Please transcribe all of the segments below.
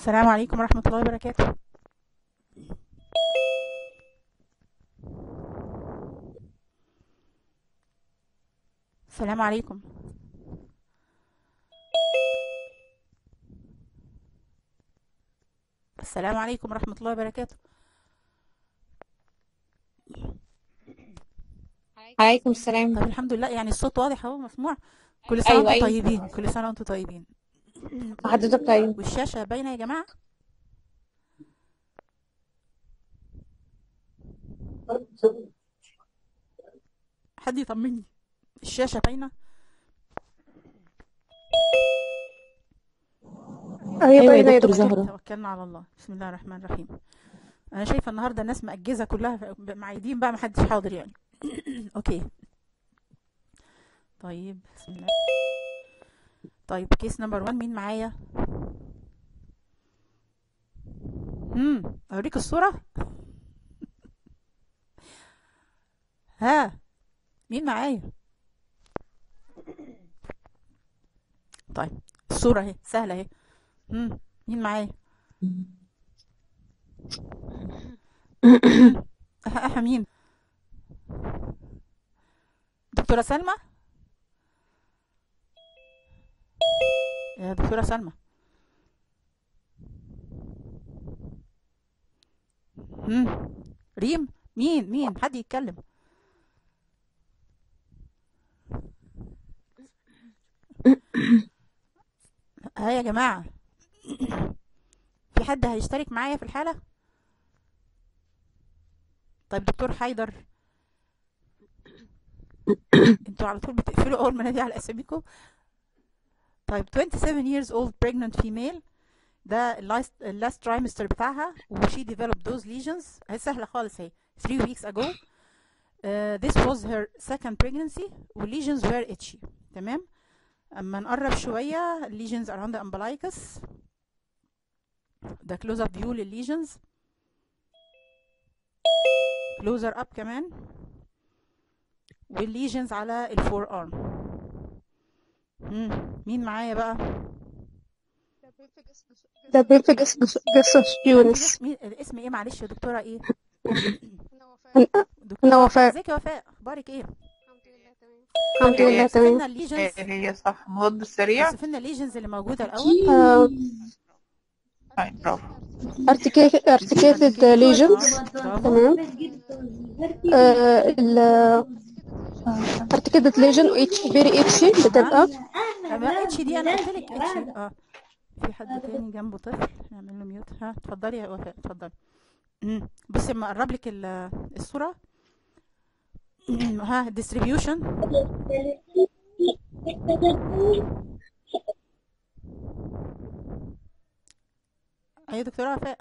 السلام عليكم ورحمة الله وبركاته السلام عليكم السلام عليكم ورحمة الله وبركاته عليكم السلام طب الحمد لله يعني الصوت واضح اهو مسموع كل سنة ايوه وانتم ايوه طيبين كل سنة وانتم طيبين حضرتك طيب والشاشة باينة يا جماعة حد يطمني الشاشة باينة ايوه ايوه يا باينة يا دكتور دكتور زهرة توكلنا على الله بسم الله الرحمن الرحيم انا شايفة النهاردة الناس مأجزة كلها ف- معيدين بقى محدش حاضر يعني اوكي طيب بسم الله طيب كيس نمبر 1 مين معايا امم اوريك الصورة ها مين معايا طيب الصورة اهي سهلة اهي امم مين معايا مم. أح أح مين دكتورة سلمى يا دكتورة سلمى مم. ريم مين مين حد يتكلم ها يا جماعة في حد هيشترك معايا في الحالة طيب دكتور حيدر انتوا على طول بتقفلوا اول ما نادي على اساميكم طيب 27 years old pregnant female ده اللاست اللاست trimester بتاعها وشي developed those lesions هي سهلة خالص اهي 3 weeks ago uh, this was her second pregnancy والlesions were itchy تمام اما نقرب شوية lesions around the umbilicus ده close up view للlesions closer up كمان والليجنز على الفور ارم مين معايا بقى ده بينفجس جس يونس مين الاسم ايه معلش يا دكتوره ايه انا دكتوره وفاء ازيك يا وفاء اخبارك ايه الحمد لله تمام وصفنا الليجنز هي صح مضاد السريع وصفنا الليجنز اللي موجوده الاول آه، طيب برافو articulate- articulated lesions برافو تمام آه، ال articulated lesion و itch very itchy بتبقى طب اتش دي انا قلت لك اتش اه في حد تاني جنبه طفل نعمل له ميوت ها اتفضلي يا وفاء اتفضلي امم بصي اما اقرب لك ال- الصوره ها distribution ايوه دكتوره وفاء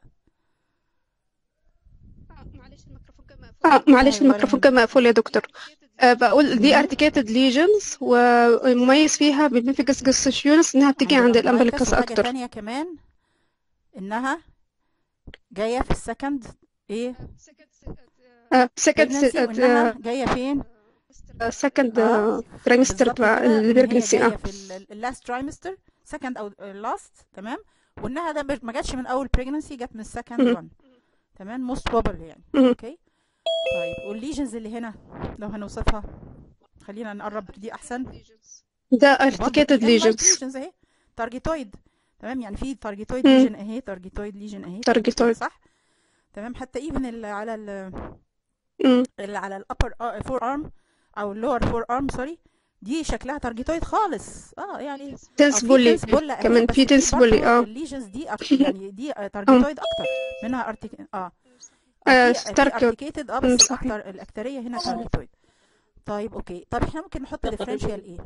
آه معلش طيب ولا الميكروفون يهمك كان مقفول يا دكتور آه بقول دي articulated lesions والمميز فيها بالبينفجس جس يونس انها بتيجي عند عند الامبليكس الامبليكس وحاجه اكتر تانية كمان انها جايه في السكند ايه آه second pregnancy وانها جايه فين second اه trimester بالظبط بتاع كده ان هي البرجنسي جايه اه في اللاست ترايمستر سكند او لاست تمام وانها ده ما جاتش من اول بريجنسي جت من السكند مهم. وان تمام موست بروبابلي يعني مهم. اوكي طيب والليجنز اللي هنا لو هنوصفها خلينا نقرب دي احسن ده برضه articulated في انلايت lesions ليجنز اهي تارجيتويد تمام يعني في تارجيتويد مم. ليجن اهي تارجيتويد ليجن اهي كده targetoid صح تمام حتى ايفن اللي على ال مم. اللي على الابر فور ارم او اللور فور ارم سوري دي شكلها تارجيتويد خالص اه يعني تنس او في بولي تنس بولا اهي كمان بس في في تنس بولي برضه اه الليجنز دي أك- يعني دي اه تارجيتويد اكتر منها ارتك اه آه، اه في في ستارك ارتكيتد اه مم، بس صحيح الاكتر الاكتريه هنا تارجيتويد طيب اوكي طب احنا ممكن نحط ديفرنشال ايه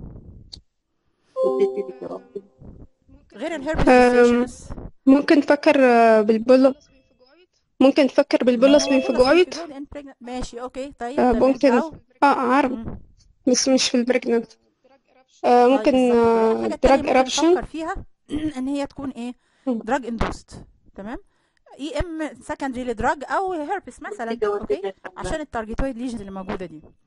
غير الهيربس آم، ديسيشنس ممكن نفكر آه، بالبول ممكن نفكر ما بالبولس هو بولس بنفجويد بنفجويد ان pregnant ماشي اوكي طيب آه، تمام ممكن او اه عارف مم. بس مش في البريجننت آه، طيب ممكن بالظبط كده الحاجه التانيه دراج ممكن ايربشن نفكر فيها ان هي تكون ايه دراج اندوست تمام اي ام سكندري لدراج او هيربس مثلا اوكي عشان التارجيتويد ليجنز اللي موجوده دي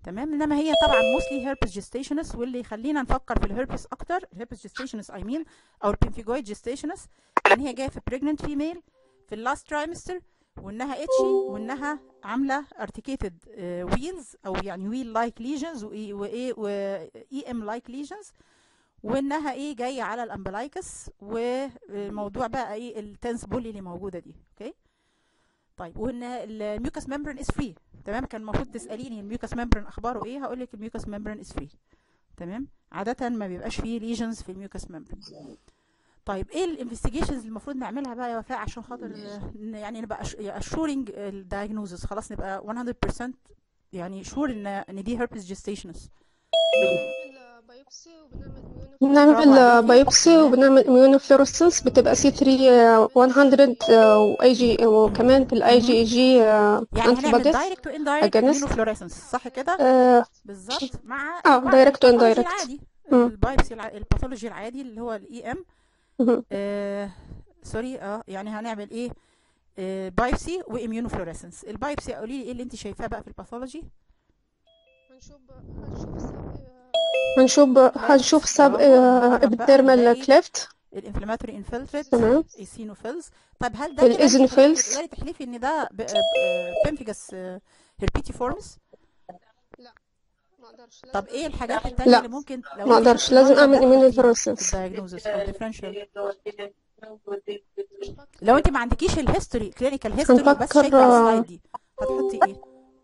تمام انما هي طبعا موستلي هيربس جيستيشنس واللي يخلينا نفكر في الهيربس اكتر الهيربس جيستيشنس اي مين او البنفيجويد جيستيشنس ان هي جايه في بريجننت فيميل في اللاست ترايمستر وانها اتشي وانها عامله ارتكيتد ويلز او يعني ويل لايك ليجنز وايه واي ام لايك ليجنز وانها ايه جايه على الامبلايكس والموضوع بقى ايه التنس بولي اللي موجوده دي اوكي طيب وان الميوكس ممبرين از فري تمام كان المفروض تساليني الميوكس ممبرين اخباره ايه هقول لك الميوكس ممبرين از فري تمام عاده ما بيبقاش فيه ليجنز في الميوكس ممبرين طيب ايه الانفستيجيشنز اللي المفروض نعملها بقى يا وفاء عشان خاطر آه، ن- يعني نبقى اشورنج الدايجنوزس خلاص نبقى 100% يعني شور ان ان دي هيربس جيستيشنس بنعمل بايوبسي وبنعمل بنعمل برافو عليكي. بايوبسي وبنعمل immunofluorescence بتبقى سي 3 100 واي جي وكمان في الاي جي اي جي يعني هنعمل انتي دايركت و اندايركت against- immunofluorescence صح كده اه بالظبط مع آه، مع direct و الباثولوجي indirect. العادي مم. البايبسي الع... الباثولوجي العادي اللي هو الاي ام مهم. آه سوري اه يعني هنعمل ايه آه بايبسي واميونوفلوريسنس البايبسي قولي لي ايه اللي انت شايفاه بقى في الباثولوجي هنشوف هنشوف سب- هنشوف هنشوف سب برافو. ابيديرمال كليفت الانفلاماتوري انفلتريت تمام ايسينوفيلز طيب هل ده كده انت الإيزينوفيلز. تقدري تحلفي ان ده بنفيجاس هيربيتي فورمس ما اقدرش طب لازم ايه الحاجات التانية لا، اللي ممكن لو ما انت اقدرش شفتي لازم المنظر اعمل ده تحطيه immunofluorescence في الدايجنوزس او differential أفكر- لو انت ما عندكيش الهيستوري كلينيكال هيستوري بس هنفكر، شايفه آه، السلايد دي هتحطي ايه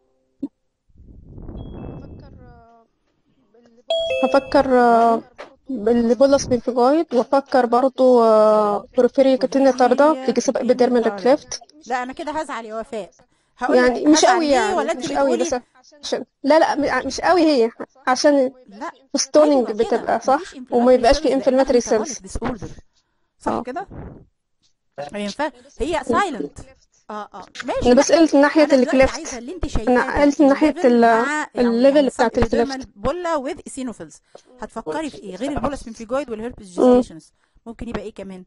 أفكر آه، بالبولس هفكر آه، بالبولس بنفيجويد وافكر برضو بروفيري كاتينا تاردا في جسم ابيديرمال كليفت لا انا كده هزعل يا وفاء هقول يعني لك مش هزعل قوي ليه يعني ولا انت مش قوي بتقولي بس عشان لا لا م- مش قوي هي عشان لا ستونينج أيوة كده، بتبقى صح مفيش وما يبقاش inflammatory في cells لأنها inflammatory cells metabolic disorder صح اه. كده ما ينفع هي سايلنت اه اه ماشي انا لا، بس قلت ناحية انا دلوقتي الكليفت عايزه اللي انت شايفاه انا ده، قلت ناحية الليفل ال- مع يعني الليفل يعني بتاعت sub الكليفت epidermal بولا with eosinophils هتفكري في ايه غير البولس بنفيجويد والهيربس جيستيشنز ممكن يبقى ايه كمان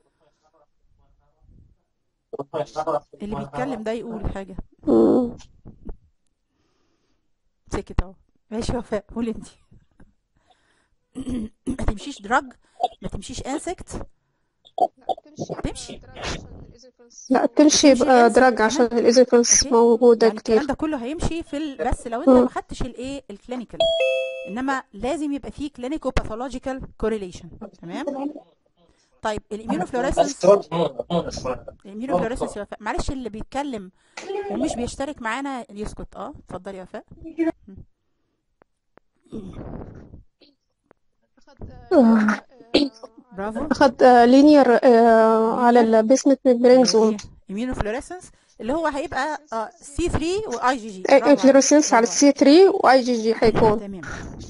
اللي بيتكلم ده يقول حاجه مم. سكت اهو ماشي يا وفاء قولي انت ما تمشيش دراج ما تمشيش انسكت لا تمشي تمشي. دراج عشان الإيزوفيلز. لا تمشي تمشي بقى insect دراج كمان. عشان الايزوفيلز أوكي. موجودة يعني الكلام كتير ده كله هيمشي في ال... بس لو انت مم. ما خدتش الايه الكلينيكال انما لازم يبقى فيه كلينيكو باثولوجيكال كوريليشن تمام طيب الاميونوفلوريسنس الاميونوفلوريسنس يا وفاء معلش اللي بيتكلم ومش بيشترك معانا يسكت اه اتفضلي يا وفاء أخد آه، آه، برافو اخد لينير على البيسمنت ميمبرين زون اميونوفلوريسنس اللي هو هيبقى اه سي 3 واي جي جي انفلوريسنس على السي 3 واي جي جي هيكون تمام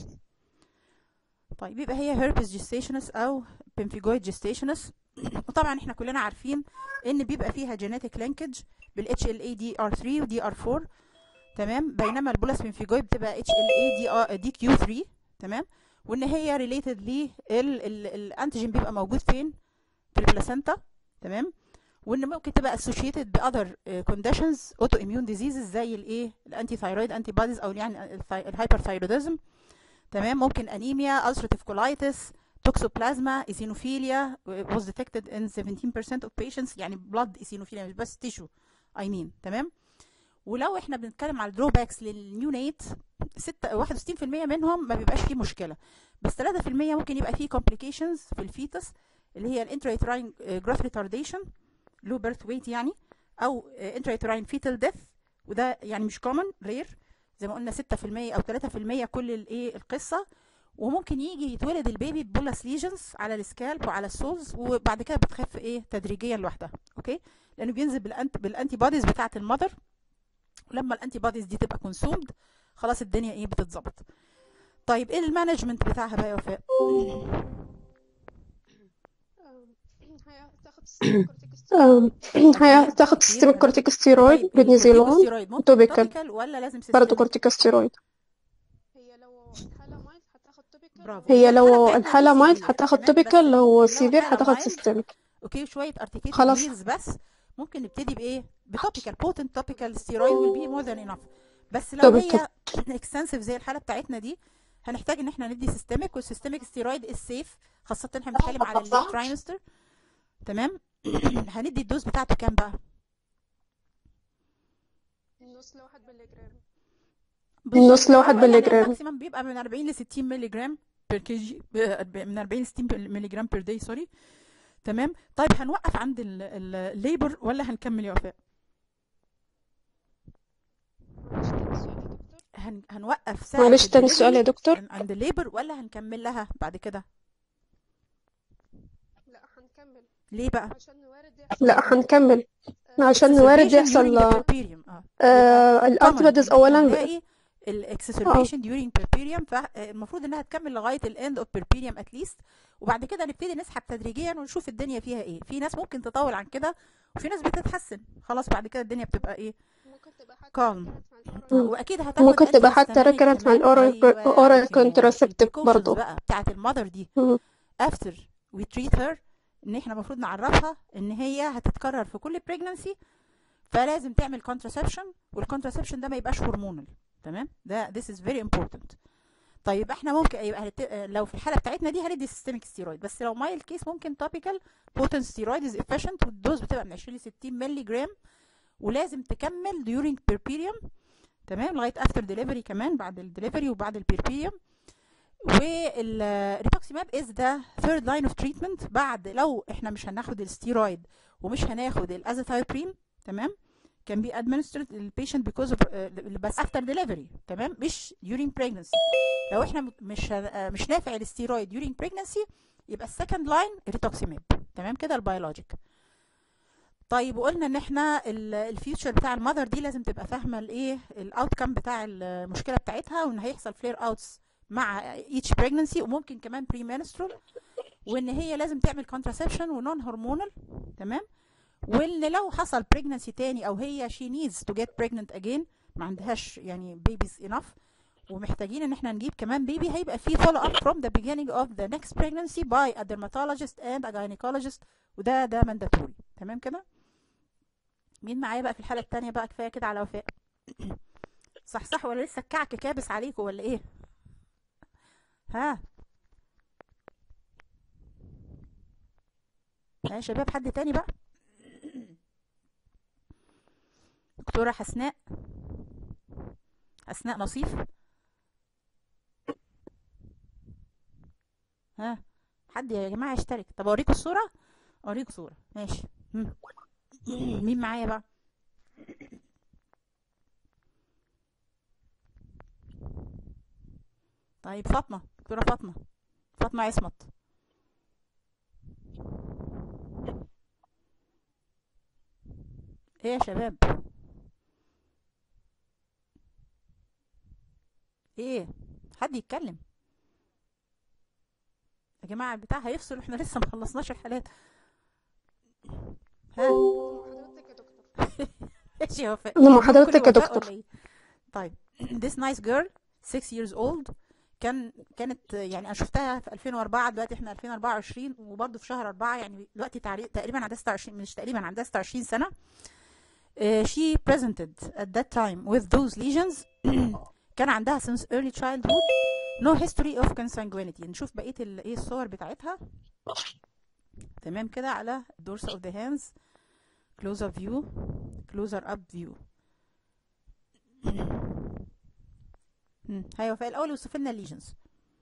طيب يبقى هي هيربس جيستيشنس او بنفيجويد جيستيشنس وطبعا احنا كلنا عارفين ان بيبقى فيها جينيتك لينكج بال HLA DR3 و DR4 تمام بينما البولاس بنفيجويد بتبقى HLA DQ3 تمام وان هي ريليتد للانتيجين بيبقى موجود فين في البلاسنتا تمام وان ممكن تبقى associated باذر كونديشنز اوتو اميون ديزيزز زي الايه الانتي ثايرويد انتي بوديز او يعني الهايبرثايرودزم تمام ممكن انيميا ulcerative colitis توكسوبلازما ايزينوفيليا was detected in 17% of patients يعني blood ايزينوفيليا مش بس tissue I mean تمام ولو احنا بنتكلم على الدروباكس للنيونيت 6 61% منهم ما بيبقاش فيه مشكله بس 3% ممكن يبقى فيه complications في الفيتس اللي هي الانترايتراين جراف ريتارديشن لو بيرث ويت يعني او انترايتراين فيتال ديث وده يعني مش كومن رير زي ما قلنا 6% او 3% كل الايه القصه وممكن يجي يتولد البيبي ببولس ليجنز على السكالب وعلى السولز وبعد كده بتخف ايه تدريجيا لوحدها اوكي لانه بينزل بالانت بالانتي بوديز بتاعه المذر ولما الانتي بوديز دي تبقى كونسومد خلاص الدنيا ايه بتتظبط طيب ايه المانجمنت بتاعها بقى يا وفاء هتاخد سيستم كورتيكوستيرويد هتاخد سيستميك كورتيكوستيرويد بريدنيزولون كورتيكوستيرويد توبيكال. توبيكال ولا لازم برضه سيستميك كورتيكوستيرويد هي لو الحالة مايل هتاخد توبيكال برافو. هي لو بتاعتنا الحالة دي مايل severe، هتاخد تمام؟ توبيكال بس لو لو سيفير حالة هتاخد mild، سيستميك اوكي شويه ارتكيتد خلاص. ويلز بس ممكن نبتدي بايه بتوبيكال بوتنت توبيكال ستيرويد will be more than enough بس لو طب هي اكستنسيف زي الحاله بتاعتنا دي هنحتاج ان احنا ندي سيستميك والسيستميك ستيرويد السيف خاصه احنا بنتكلم على الليت ترايمستر تمام هندي الدوز بتاعته كام بقى نص لواحد مللي جرام نص لواحد مللي جرام. الماكسيمم بيبقى من 40 ل 60 مللي جرام بير كي جي من 40 ل 60 مللي جرام بير داي سوري تمام طيب هنوقف عند الليبر ولا هنكمل يا وفاء معلش تاني السؤال يا دكتور هن... هنوقف ساعة معلش تاني السؤال يا الدليفري دكتور عند الليبر ولا هنكمل لها بعد كده لا هنكمل ليه بقى عشان نوارد يحصل لا هنكمل آه، عشان نوارد Exacerbation يحصل during the puerperium. اه آه common الانتيبوديز إن إحنا اولا نلاقي الاكسسربيشن during puerperium فالمفروض انها تكمل لغايه الاند اوف puerperium اتليست وبعد كده نبتدي نسحب تدريجيا ونشوف الدنيا فيها ايه في ناس ممكن تطول عن كده وفي ناس بتتحسن خلاص بعد كده الدنيا بتبقى ايه ممكن تبقى حتى calm. recurrent مع الأورال. واكيد هتاخد ممكن تبقى حتى antihistaminic recurrent مع كمان. الأورال- أيوة، oral في contraceptive precautions برضو. بقى بتاعت المذر دي مم. after we treat her ان احنا المفروض نعرفها ان هي هتتكرر في كل pregnancy فلازم تعمل contraception والcontraception ده ما يبقاش هرمونال تمام ده this is very important طيب احنا ممكن يبقى هنت... لو في الحاله بتاعتنا دي هندي سيستميك ستيرويد بس لو مايل كيس ممكن توبيكال بوتنت ستيرويد از efficient والدوز بتبقى من 20 ل 60 مللي جرام ولازم تكمل during perperium تمام لغايه افتر ديليفري كمان بعد الدليفري وبعد البيربيريوم والريتوكسيماب از ذا ثيرد لاين اوف تريتمنت بعد لو احنا مش هناخد الستيرويد ومش هناخد الازاثايبرين تمام كان بي administered للبيشنت بيكوز اوف بس افتر ديليفري تمام مش during pregnancy لو احنا م- مش هن- آه، مش نافع الستيرويد during pregnancy يبقى السكند لاين ريتوكسيماب تمام كده البيولوجيك طيب وقلنا ان احنا الفيوتشر بتاع المذر دي لازم تبقى فاهمه الايه الاوت كام بتاع المشكله بتاعتها وان هيحصل فلير اوتس مع each pregnancy وممكن كمان بري menstrual وان هي لازم تعمل contraception ونون هرمونال تمام وان لو حصل pregnancy تاني او هي she needs to get pregnant again ما عندهاش يعني babies enough ومحتاجين ان احنا نجيب كمان بيبي هيبقى في follow up from the beginning of the next pregnancy by a dermatologist and a gynecologist وده ده mandatory تمام كده مين معايا بقى في الحالة التانية بقى كفاية كده على وفاء صح صح ولا لسه الكعك كابس عليكم ولا ايه ها ها يا شباب حد تاني بقى دكتورة حسناء حسناء نصيف ها حد يا جماعة يشترك طب اوريكم الصورة اوريكم صورة ماشي مم. مين معايا بقى طيب فاطمة دكتورة فاطمة فاطمة عصمت ايه يا شباب ايه حد يتكلم يا جماعة البتاع هيفصل واحنا لسه مخلصناش الحالات ها حضرتك يا دكتور ايش يا وفاء أنا مع كل حضرتك يا وفاء دكتور. ولا إيه؟ طيب this nice girl 6 years old كان كانت يعني انا شفتها في 2004 دلوقتي احنا 2024 وبرده في شهر 4 يعني دلوقتي تعري- تقريبا عندها 26 مش تقريبا عندها 26 سنه Uh, she presented at that time with those lesions كان عندها since early childhood no history of consanguinity نشوف بقيه ال- ايه الصور بتاعتها تمام كده على dorsal of the hands closer view closer up view مم. هاي وفاء الاول وصف لنا الليجنز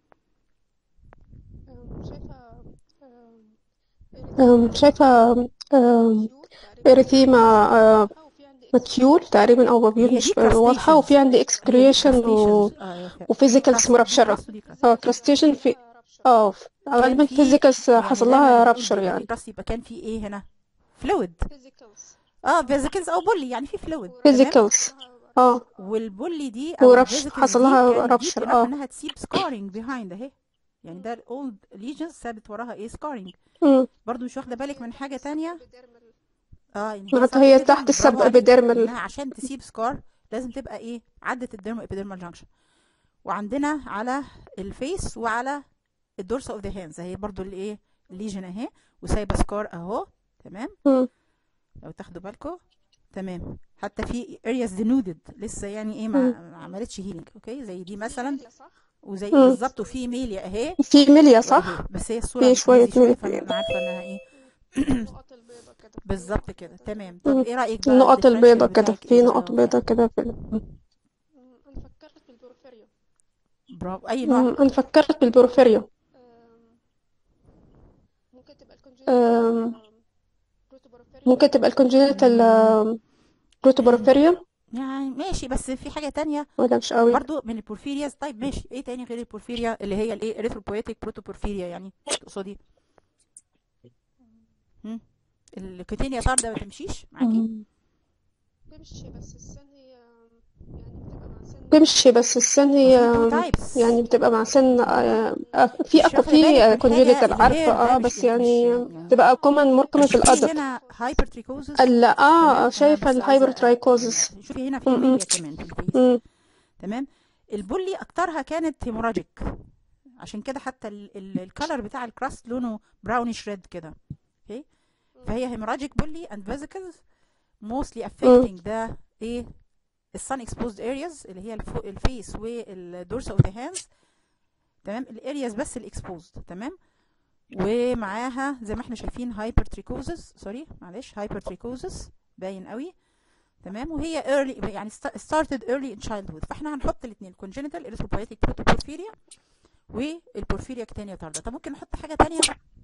أم، شايفة أم، أم، شايفة أم، cute تقريبا. إريثيما آه، أو في عندي ماتيول تقريبا أو بابيول هي مش دي واضحة وفي عندي هي دي اكسكريشن و... crustaceans. اه يا وفاء وفيزيكالز crust- مربشرة crust ودي crust. اه كراستيشن في rupture. اه كان غالبا في- فيزيكالز يعني حصل دايماً لها بنقول رابشر بيبقى يعني في crust يبقى كان في ايه هنا فلويد physicals. اه فيزيكلز او بولي يعني في فلويد فيزيكالز اه والبولي دي او وربش الفيزيكلز حصل دي لها كانت رابشر deep enough اه انها تسيب سكارينج بيهايند اهي يعني ده الاولد ليجنز سابت وراها ايه سكارينج مم. برضو مش واخده بالك من حاجه تانية Epidermal. اه يعني معناتها هي subepidermal. تحت برافو السب عليك. ابيديرمال انها عشان تسيب سكار لازم تبقى ايه عدت الديرمو ابيديرمال جانكشن وعندنا على الفيس وعلى الدورس اوف ذا هاندز اهي برضو الايه الليجن اهي وسايبه سكار اهو تمام مم. لو تاخدوا بالكم تمام حتى في areas denuded لسه يعني ايه ما ما عملتش هيلينج اوكي زي دي مثلا وزي مم. بالظبط وفي ميليا اهي في ميليا صح وأهي. بس هي الصوره في مش شوية busy شويه ميليا. فانا عارفه انها ايه النقط البيضاء كده بالظبط كده تمام طب مم. ايه رايك بقى النقط الديفرنشال البيضاء كده بتاعك في ايه نقط بقى بيضاء كده في ال- مم، انا فكرت بالبورفيريا برافو اي نوع مم. انا فكرت بالبورفيريا أم، ممكن تبقى أم، الكونجنتال بروتوبورفيريا ممكن تبقى الكونجينيتال بروتوبورفيريا يعني ماشي بس في حاجه تانية ولا مش قوي برضو من البورفيرياز طيب ماشي ايه تاني غير البورفيريا اللي هي الايه اريثروبويتيك بروتوبورفيريا يعني تقصدي هم؟ الكوتينيا طارده ما تمشيش معاكي مم. تمشي بس السن هي يعني بتبقى مع سن تمشي بس السن هي وفي تو تايبس يعني بتبقى مع سن آه، آه، في مش أكو واخده بالك في من كونجينيتال حاجه عارفة الهير ده اه مش بس مش يعني يعني تبقى كومن مور كومن في شوفي الأدلت هنا هايبرتريكوزس لا تمام اه انا شايفة بس عايزه الهايبرترايكوزس شوفي هنا في م- م- ميليا كمان في الفيس م- تمام البولي اكترها كانت هيموراجيك عشان كده حتى الكالر بتاع الكراست لونه براونيش ريد كده اوكي فهي هيموراجيك بولي اند فيزيكلز mostly affecting the ايه السن exposed areas اللي هي الفو- الفيس والدورس اوف ذا هاندز تمام الارياز بس الاكسبوزد تمام ومعاها زي ما احنا شايفين هايبرتريكوزس سوري معلش هايبرتريكوزس باين قوي تمام وهي early يعني sta- started early in childhood فاحنا هنحط الاثنين congenital erythropoietic protoporphyria والبورفيريا كتانية طاردة طب ممكن نحط حاجة تانية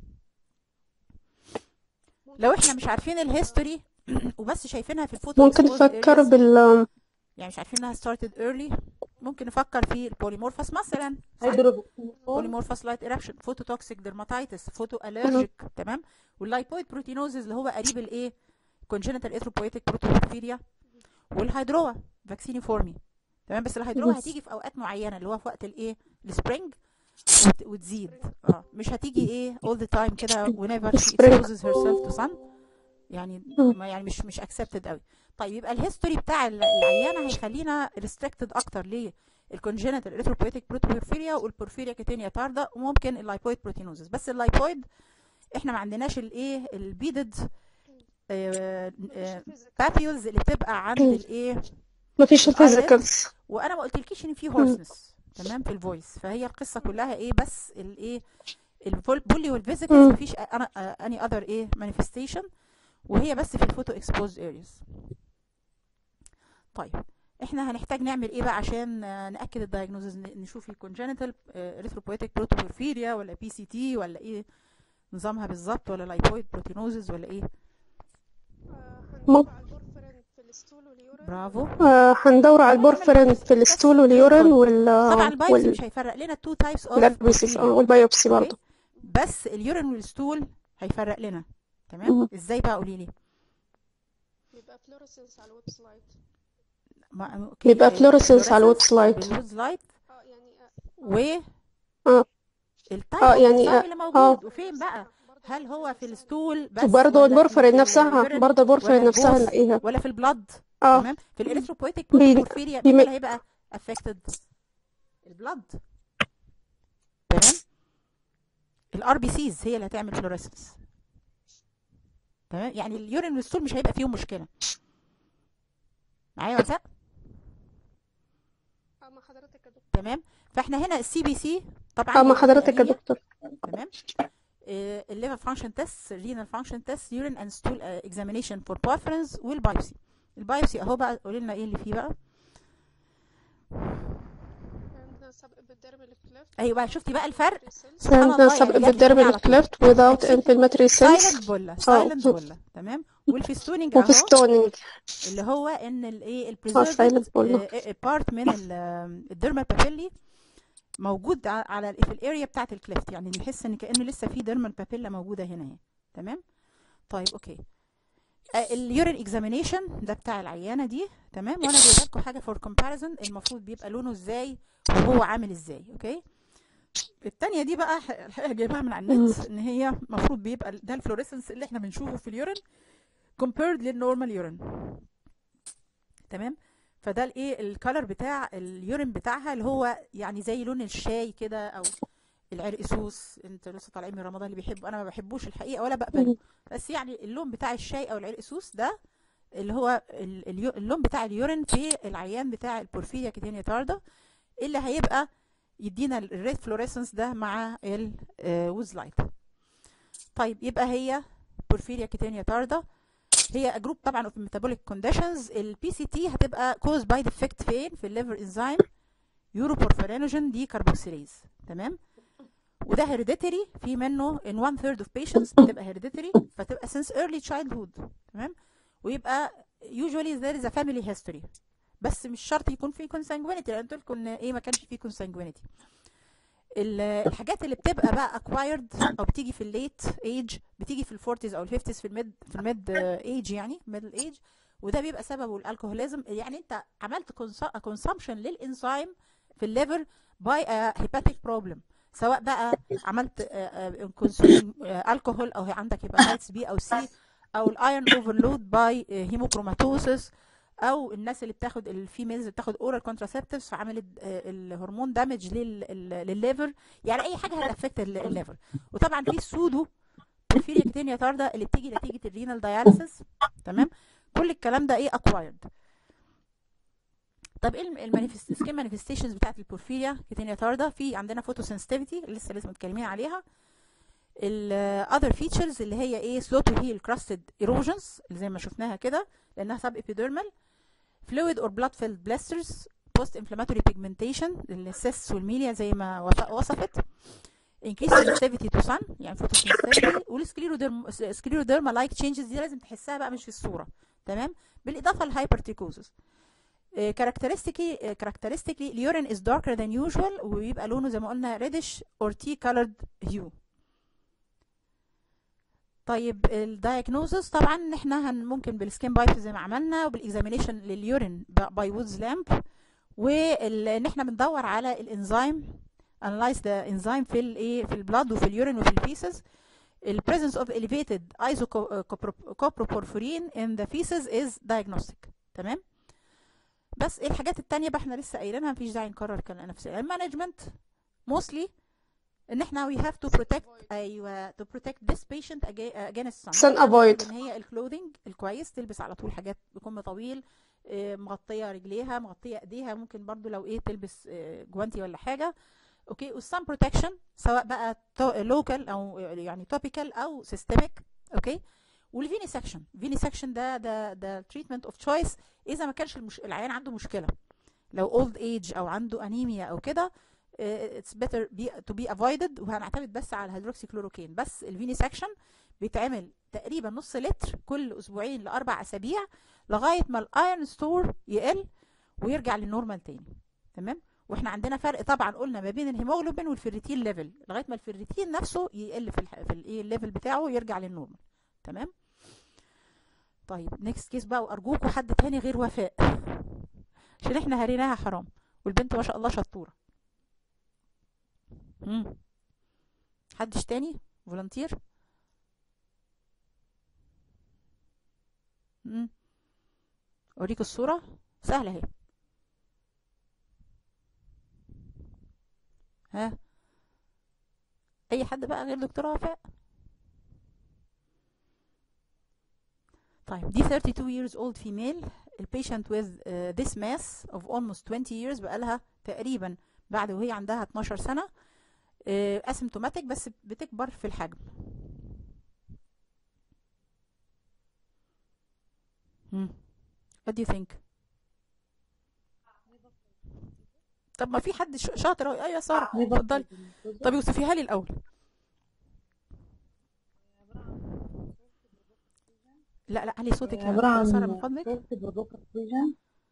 لو احنا مش عارفين الهيستوري وبس شايفينها في الفوتو ممكن exposed نفكر areas بال يعني مش عارفين انها started early ممكن نفكر في البوليمورفاس مثلا بوليمورفاس لايت ايربشن فوتوتوكسيك ديرماتايتس فوتو الرجيك تمام واللايبويد بروتينوزز اللي هو قريب الايه كونجنتال ايثروبويتيك بروتوبورفيريا والهيدروا فاكسيني فورمي تمام بس الهيدروا بس. هتيجي في اوقات معينه اللي هو في وقت الايه السبرينج وت- وتزيد اه مش هتيجي ايه all the time كده whenever she Spring. exposes herself to sun يعني مم. ما يعني مش مش accepted قوي طيب يبقى الهيستوري بتاع ال- العيانه هيخلينا restricted اكتر ليه الكونجنتال اريثروبويتيك بروتوبورفيريا والبورفيريا كيتينيا تاردا وممكن اللايبويد بروتينوزس بس اللايبويد احنا ما عندناش الايه البيدد بابيولز اللي بتبقى عند الايه مفيش الآيرس. الفيزيكالز وانا ما قلتلكيش ان في هورسنس تمام في الفويس فهي القصه كلها ايه بس الايه البولي والفيزيكالز مم. مفيش انا اني اذر ايه مانيفستيشن وهي بس في الفوتو اكسبوز ارياز طيب احنا هنحتاج نعمل ايه بقى عشان آه، ناكد الدايجنوزز نشوف الكونجنتال اريثروبويتيك بروتوبورفيريا ولا بي سي تي ولا ايه نظامها بالظبط ولا لايبويد بروتينوزز ولا ايه مم. على البورفرين في الستول واليورين برافو آه هندور على البورفرين في الستول واليورين وال طبعا البايوبسي وال مش هيفرق لنا تو تايبس اوف والبيسيس اه والبيوبسي برضه بس اليورين والستول هيفرق لنا تمام مم. ازاي بقى قولي لي بيبقى فلورسنس على الويب سلايد ما اوكي بيبقى آه، fluorescence على الويب fluorescence سلايد. بالويب سلايد اه يعني و اه التايب اه اوف يعني الديزاين آه، اللي اه موجود وفين بقى هل هو في الستول بس وبرضه ولا في البورفرين نفسها اليورين برضه البورفرين ولا نفسها both نلاقيها ولا في البلد اه تمام في الاريثروبويتيك بي- بروتوبورفيريا بيم- مين اللي هيبقى افكتد البلد تمام الار بي سيز هي اللي هتعمل فلوريسنس تمام يعني اليورين والستول مش هيبقى فيهم مشكله معايا ولا اه مع حضرتك يا دكتور تمام فاحنا هنا السي بي سي طبعا اه مع هي حضرتك يا الأولانية، دكتور تمام الليفر فانكشن تيست رينال فانكشن تيست يورين اند ستول اكزامينيشن فور بوفرنس والبايوسي البايوسي اهو بقى قولي لنا ايه اللي فيه بقى عندنا سبق بالدرم الكليفت ايوه شفتي بقى الفرق سبحان عندنا الله سبق يعني جت بالدرب هنا على طول الكليفت without inflammatory سايلنت cells بولا سايلنت بولا تمام والفيستونينج وفي اهو ستونينج اللي هو ان الايه اه البريزيرفد silent بولا بارت من الديرما بابيلي موجود ع- على ال- في الاريا بتاعت الكليفت يعني نحس ان كانه لسه في ديرمال بابيلا موجوده هنا اهي تمام طيب اوكي اليورين اكزامينيشن ده بتاع العيانه دي تمام وانا جايبه لكم حاجه فور كومباريزون المفروض بيبقى لونه ازاي وهو عامل ازاي اوكي التانية دي بقى ح- الحقيقة جايبها من على النت ان هي المفروض بيبقى ده الفلوريسنس اللي احنا بنشوفه في اليورين compared للنورمال يورين تمام فده الايه الكالر بتاع اليورين بتاعها اللي هو يعني زي لون الشاي كده او العرقسوس انت لسه طالعين من رمضان اللي بيحبوا انا ما بحبوش الحقيقه ولا بقبله بس يعني اللون بتاع الشاي او العرقسوس ده اللي هو ال- اليو- اللون بتاع اليورين في العيان بتاع البورفيريا كيتينيا تاردا اللي هيبقى يدينا الريد فلوريسنس ده مع الووز لايت طيب يبقى هي بورفيريا كيتينيا تاردا هي جروب طبعا اوف ميتابوليك كونديشنز البي سي تي هتبقى كوز باي ديفكت فين في الليفر انزيم يوروبورفيرينوجين دي كاربوكسيليز تمام وده هيريديتري في منه in one third of patients بتبقى هيريديتري فتبقى since early childhood تمام ويبقى usually there is a family history بس مش شرط يكون في consanguinity لان قلت لكم ان ايه ما كانش في consanguinity ال- الحاجات اللي بتبقى بقى acquired او بتيجي في الليت ايج بتيجي في الفورتيز او الفيفتيز في الميد في الميد ايج يعني ميدل ايج وده بيبقى سببه الالكوهوليزم يعني انت عملت كونسامشن للانزيم في الليفر باي هيباتيك بروبلم سواء بقى عملت كونسوم الكحول او عندك هيباتيتس بي او سي او الايرون اوفرلود باي هيموكروماتوسس او الناس اللي بتاخد الفيميلز اللي بتاخد اورال كونتراسبتيفز فعملت آه، الهرمون دامج للليفر يعني اي حاجه هتافكت الليفر وطبعا في السودو بورفيريا كتينيا تاردا اللي بتيجي نتيجه الرينال داياليسيس تمام كل الكلام ده ايه اكوايرد طب ايه المانيفست مانيفستيشنز بتاعت البورفيريا كتينيا تاردا في عندنا فوتو سنسيتيفيتي لسه لسه متكلمين عليها الاذر فيتشرز اللي هي ايه سلو تو هيل كراستد ايروجنز اللي زي ما شفناها كده لانها سب ابيديرمال فلويد اور بلاد فيلد بلاسترز بوست انفلاماتوري بيجمنتيشن السيس والميليا زي ما وص- وصفت increase sensitivity to sun يعني فوتو sensitivity والسكليروديرم سكليروديرما لايك تشينجز دي لازم تحسها بقى مش في الصوره تمام بالاضافه للهايبرتيكوزس كاركترستيكلي كاركترستيكلي اليورين از داركر ذان يوجوال ويبقى لونه زي ما قلنا ريدش اور تي كولرد هيو طيب الدايجنوزس طبعا احنا هن ممكن بالسكين بايب زي ما عملنا وبالاكزامينيشن لليورين باي وودز لامب وان احنا بندور على الانزيم analyze the enzyme في الايه في البلاد وفي اليورين وفي الفيسز ال presence of elevated isocoproporphyrin in the feces is diagnostic تمام بس ايه الحاجات التانية بقى احنا لسه قايلينها مفيش داعي نكرر كلام نفسي المانجمنت mostly ان احنا we have to protect ايوه to protect this patient aga- against sun sun avoid ان هي الكلودينج الكويس تلبس على طول حاجات بكم طويل آه، مغطيه رجليها مغطيه ايديها ممكن برضو لو ايه تلبس آه، جوانتي ولا حاجه اوكي والسان بروتكشن سواء بقى لوكال او يعني توبيكال او سيستميك اوكي والفيني سكشن فيني سكشن ده ده ده تريتمنت اوف تشويس اذا ما كانش المش... العيان عنده مشكله لو اولد ايج او عنده انيميا او كده اتس بيتر تو بي افويدد وهنعتمد بس على الهيدروكسي كلوروكين بس الفيني سكشن بيتعمل تقريبا نص لتر كل اسبوعين لاربع اسابيع لغايه ما الايرون ستور يقل ويرجع للنورمال تاني تمام واحنا عندنا فرق طبعا قلنا ما بين الهيموجلوبين والفيريتين ليفل لغايه ما الفيريتين نفسه يقل في الح... في الايه الليفل بتاعه ويرجع للنورمال تمام طيب نيكست كيس بقى وارجوكوا حد تاني غير وفاء عشان احنا هريناها حرام والبنت ما شاء الله شطوره امم حدش تاني فولنتير امم اوريك الصوره سهله اهي ها اي حد بقى غير دكتوره وفاء طيب دي 32 years old female البيشنت with uh, this mass of almost 20 years بقالها تقريبا بعد وهي عندها 12 سنة اسيمتوماتيك بس بتكبر في الحجم hmm. what do you think طب ما في حد ش- شاطر أهو. ايوه ساره اتفضلي طب اوصفيها لي الاول لا لا علي صوتك يا عبارة دكتورة عن ساره من فضلك سوفت بروكر فيجن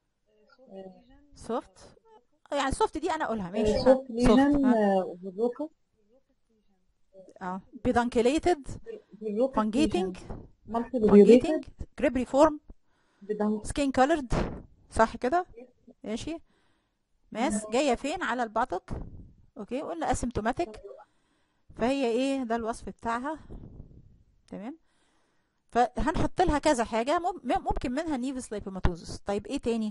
سوفت يعني سوفت دي انا اقولها ماشي ها. سوفت soft، ليجن ها. بروكر اه بيدانكيليتد بروكر فانجيتنج مالتي فانجيتنج جريبري فورم بدان سكين كولرد صح كده ماشي ماس جايه فين على البطق اوكي قلنا اسيمتوماتيك فهي ايه ده الوصف بتاعها تمام فهنحط لها كذا حاجه مم- ممكن منها نيفس لايبوماتوزس طيب ايه تاني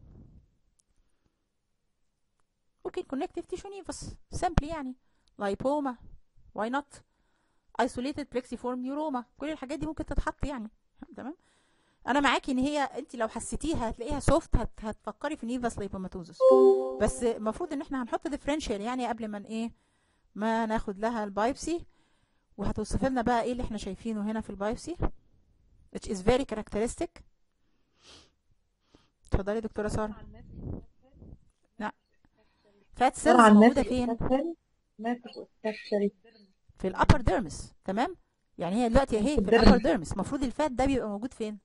ممكن كونكتيف تيشو نيفس سامبلي يعني لايبوما واي نوت ايسوليتد بلكسيفورم نيوروما كل الحاجات دي ممكن تتحط يعني تمام انا معاكي ان هي انت لو حسيتيها هتلاقيها سوفت هت هتفكري في نيفاس ليبوماتوزس بس المفروض ان احنا هنحط ديفرنشال يعني قبل ما ن- ايه ما ناخد لها البايبسي وهتوصف لنا بقى ايه اللي احنا شايفينه هنا في البايبسي which is very characteristic اتفضلي دكتوره ساره لا فات سيلز طبعا موجوده ماسك فين أستاذ- ماسك أستاذ في الابر ديرمس تمام يعني هي دلوقتي اهي في الديرمس. الابر ديرمس المفروض الفات ده بيبقى موجود فين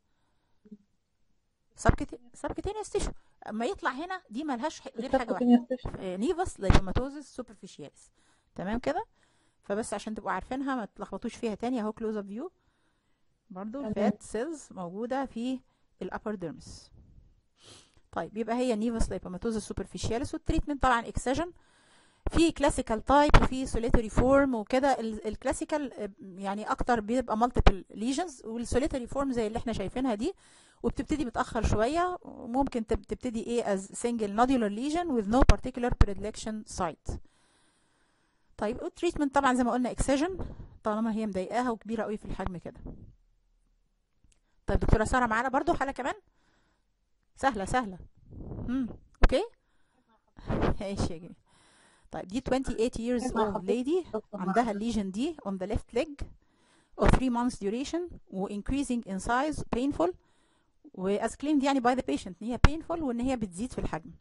سبكتينيوس تيشو اما يطلع هنا دي ملهاش ح- غير حاجه واحده آه، نيفاس ليبوماتوزس سوبرفيشياليس تمام كده فبس عشان تبقوا عارفينها ما تلخبطوش فيها تاني اهو كلوز اب فيو برضو تمام. الفات سيلز موجوده في الابر ديرمس طيب يبقى هي نيفاس ليبوماتوزس سوبرفيشياليس والتريتمنت طبعا اكسجن في كلاسيكال تايب وفي سوليتري فورم وكده الكلاسيكال يعني اكتر بيبقى مالتيبل ليجنز والسوليتري فورم زي اللي احنا شايفينها دي وبتبتدي متاخر شويه وممكن تب- تبتدي ايه as single nodular lesion with no particular predilection site طيب التريتمنت طبعا زي ما قلنا اكسجن طالما هي مضايقاها وكبيره قوي في الحجم كده طيب دكتوره ساره معانا برضو حاله كمان سهله سهله امم اوكي ماشي يا جميل طيب دي 28 years old lady عندها الليجن دي on the left leg of 3 months duration و increasing in size painful و as claimed يعني by the patient ان هي painful وان هي بتزيد في الحجم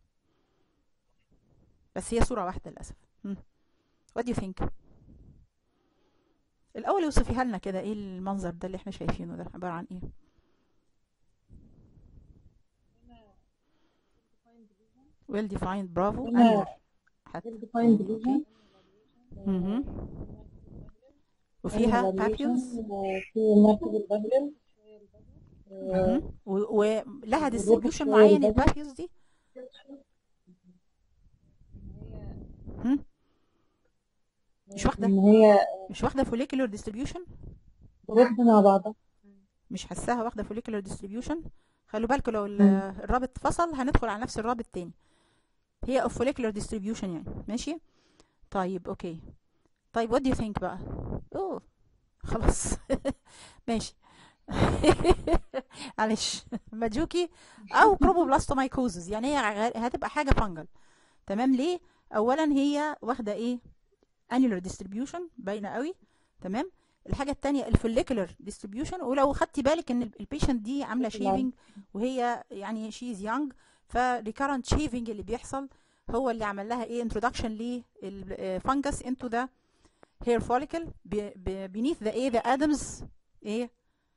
بس هي صورة واحدة للأسف مم. what do you think الأول اوصفيها لنا كده ايه المنظر ده اللي احنا شايفينه ده عبارة عن ايه well defined برافو هنا annular حتى defined اوكي lesion. مهم. وفيها annular lesion papules وفي multiple papules. آه، مهم. و- ولها والروبوت ديستريبيوشن شوية معين الباقي. البابيوز دي هم؟ مش واخدة ان هي مش واخدة فوليكولر ديستريبيوشن جروب مع بعضها مش حاساها واخدة فوليكولر ديستريبيوشن خلوا بالكم لو ال- مم. الرابط فصل هندخل على نفس الرابط تاني هي اوف فوليكولر ديستريبيوشن يعني ماشي طيب اوكي طيب what do you think بقى اوه خلاص ماشي معلش ماجوكي او كروبوبلاستومايكوزز يعني هي غ- هتبقى حاجه فانجل تمام ليه اولا هي واخده ايه annular distribution باينه قوي تمام الحاجه الثانيه الفوليكولر ديستريبيوشن ولو خدتي بالك ان البيشنت دي عامله نعم. شيفنج وهي يعني شيز يونج فريكارنت شيفنج اللي بيحصل هو اللي عمل لها ايه introduction للفنجس into the hair follicle ب- ب- beneath the ايه the Adams ايه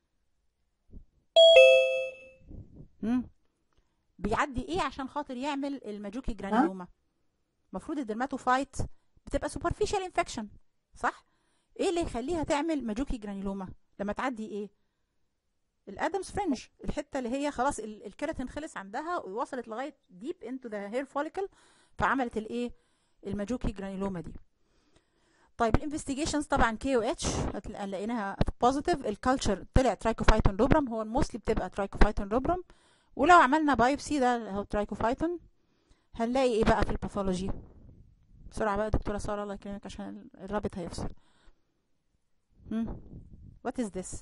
مم. بيعدي ايه عشان خاطر يعمل الماجوكي جرانيوما المفروض الدرماتوفايت بتبقى superficial infection صح ايه اللي يخليها تعمل ماجوكي جرانيلوما لما تعدي ايه الادمز فرنج الحته اللي هي خلاص ال- الكيراتين خلص عندها ووصلت لغايه ديب انتو ذا هير فوليكل فعملت الايه الماجوكي جرانيلوما دي طيب الانفستيجيشنز طبعا كي او اتش لقيناها بوزيتيف الكالتشر طلع ترايكوفايتون روبرام هو الموستلي بتبقى ترايكوفايتون روبرام ولو عملنا بايوبسي ده هو ترايكوفايتون هنلاقي ايه بقى في الباثولوجي بسرعه بقى دكتوره ساره الله يكرمك عشان الرابط هيفصل هم what is this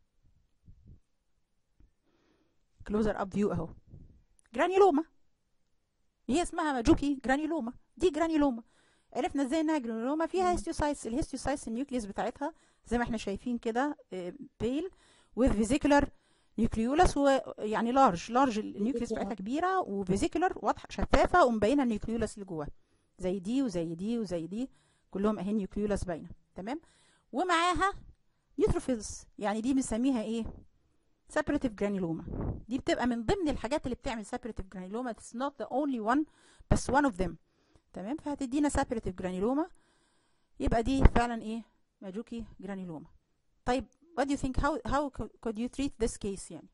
closer up view اهو جرانيلوما هي اسمها ماجوكي جرانيلوما دي جرانيلوما عرفنا ازاي انها جرانيلوما فيها هيستيوسايتس الهيستيوسايتس النيوكليوس بتاعتها زي ما احنا شايفين كده بيل with vesicular نيوكليولاس ويعني لارج لارج النيوكليوس بتاعتها كبيره وفيزيكولار واضحه شفافه ومبينه النيوكليولاس اللي جواها زي دي وزي دي وزي دي كلهم اهي نيوكليولاس باينه تمام ومعاها نيوتروفيلز يعني دي بنسميها ايه separative granuloma دي بتبقى من ضمن الحاجات اللي بتعمل separative granuloma it's not the only one بس one of them تمام فهتدينا separative granuloma يبقى دي فعلا ايه ماجوكي جرانيلوما طيب what do you think how how could you treat this case يعني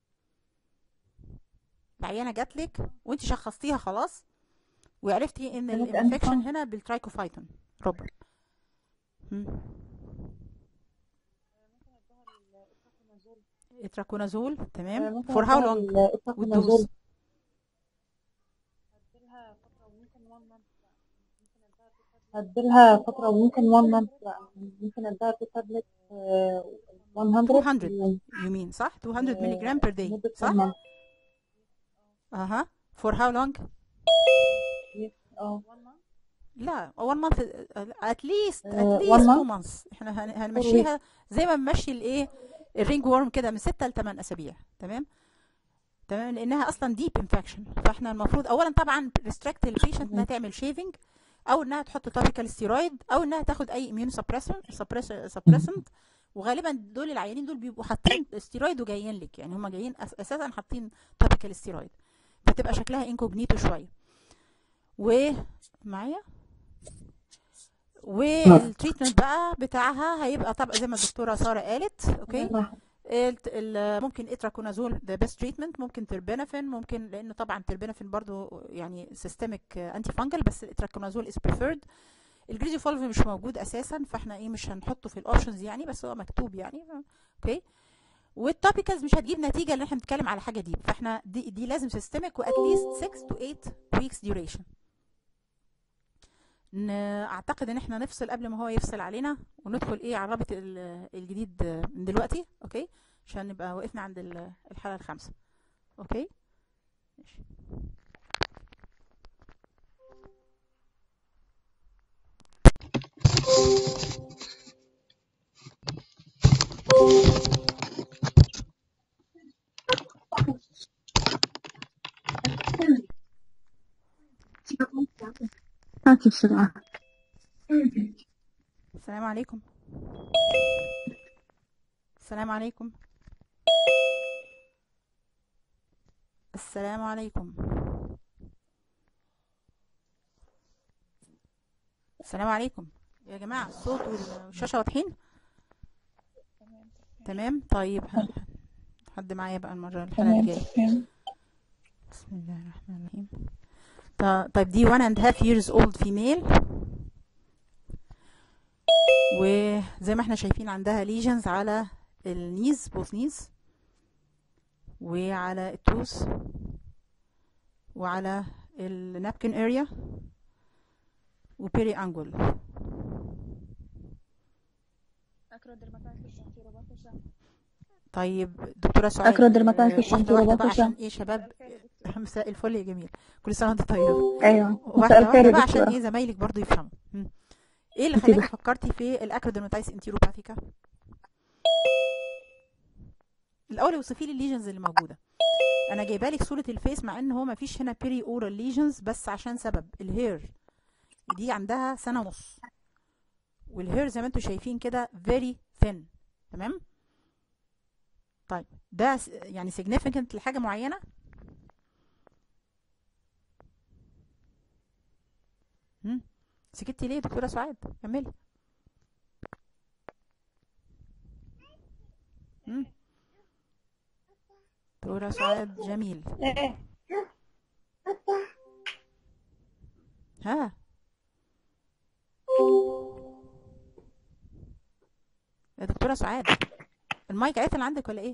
العيانه جات لك وانت شخصتيها خلاص وعرفتي ان كانت الانفكشن أنفع. هنا بالترايكوفايتون روبر اتراكونازول تمام ممكن for how أديها long الإتراكونازول. والدوز هديلها فترة وممكن 1 month ممكن اديها تو تابلت 100 200 يوم you mean صح 200 ملي جرام per day مدة صح one month اها for how long اه لا one month at least at آه، least one two month. months احنا هن- هنمشيها زي ما بنمشي الايه الرينج وورم كده من 6 ل 8 اسابيع تمام تمام لانها اصلا ديب انفكشن فاحنا المفروض اولا طبعا ريستريكت البيشنت انها تعمل شيفنج او انها تحط توبيكال ستيرويد او انها تاخد اي اميون سبريسنت وغالبا دول العيانين دول بيبقوا حاطين ستيرويد وجايين لك يعني هم جايين أس اساسا حاطين توبيكال ستيرويد فتبقى شكلها انكوجنيتو شويه ومعايا والتريتمنت بقى بتاعها هيبقى طبعا زي ما الدكتوره ساره قالت اوكي ال- ال- ممكن اتراكونازول ده بيست تريتمنت ممكن تربينافين ممكن لانه طبعا تربينافين برضو يعني سيستميك انتي فانجل بس الاتراكونازول از بريفيرد الجريزيفولف مش موجود اساسا فاحنا ايه مش هنحطه في الاوبشنز يعني بس هو مكتوب يعني اوكي والتوبيكالز مش هتجيب نتيجه لان احنا بنتكلم على حاجه ديب فاحنا دي, دي لازم سيستميك وات ليست 6 to 8 ويكس ديوريشن اعتقد ان احنا نفصل قبل ما هو يفصل علينا وندخل ايه على الرابط ال- الجديد من دلوقتي اوكي عشان نبقى وقفنا عند ال- الحلقه الخامسه اوكي ماشي. هاتي بسرعة السلام عليكم السلام عليكم السلام عليكم السلام عليكم يا جماعة الصوت والشاشة واضحين تمام طيب ه- حد معايا بقى المرة الحلقة تمام الجاية تمام بسم الله الرحمن الرحيم ط- طيب دي one and half years old female وزي ما احنا شايفين عندها lesions على النيز both knees وعلى التوس وعلى النابكن اريا وبيري انجل طيب دكتورة سعاد Acrodermatitis آه، واحدة واحدة بقى anterobacter. عشان ايه شباب مساء الفل يا جميل كل سنة وانت طيبة ايوه مساء واحدة الخير واحدة يا بقى عشان دكتورة ايه زمايلك برضو يفهموا مم. ايه اللي انت خلاكي بح- فكرتي في الاكرودرماتايس انتيروباثيكا الاول اوصفي لي الليجنز اللي موجوده انا جايبه لك صوره الفيس مع ان هو ما فيش هنا بيري اورال ليجنز بس عشان سبب الهير دي عندها سنه ونص والهير زي ما انتم شايفين كده very thin تمام طيب ده س- يعني significant لحاجه معينه مم. سكتي ليه يا دكتوره سعاد كملي مم. دكتوره سعاد جميل ها يا دكتوره سعاد المايك عطل عندك ولا ايه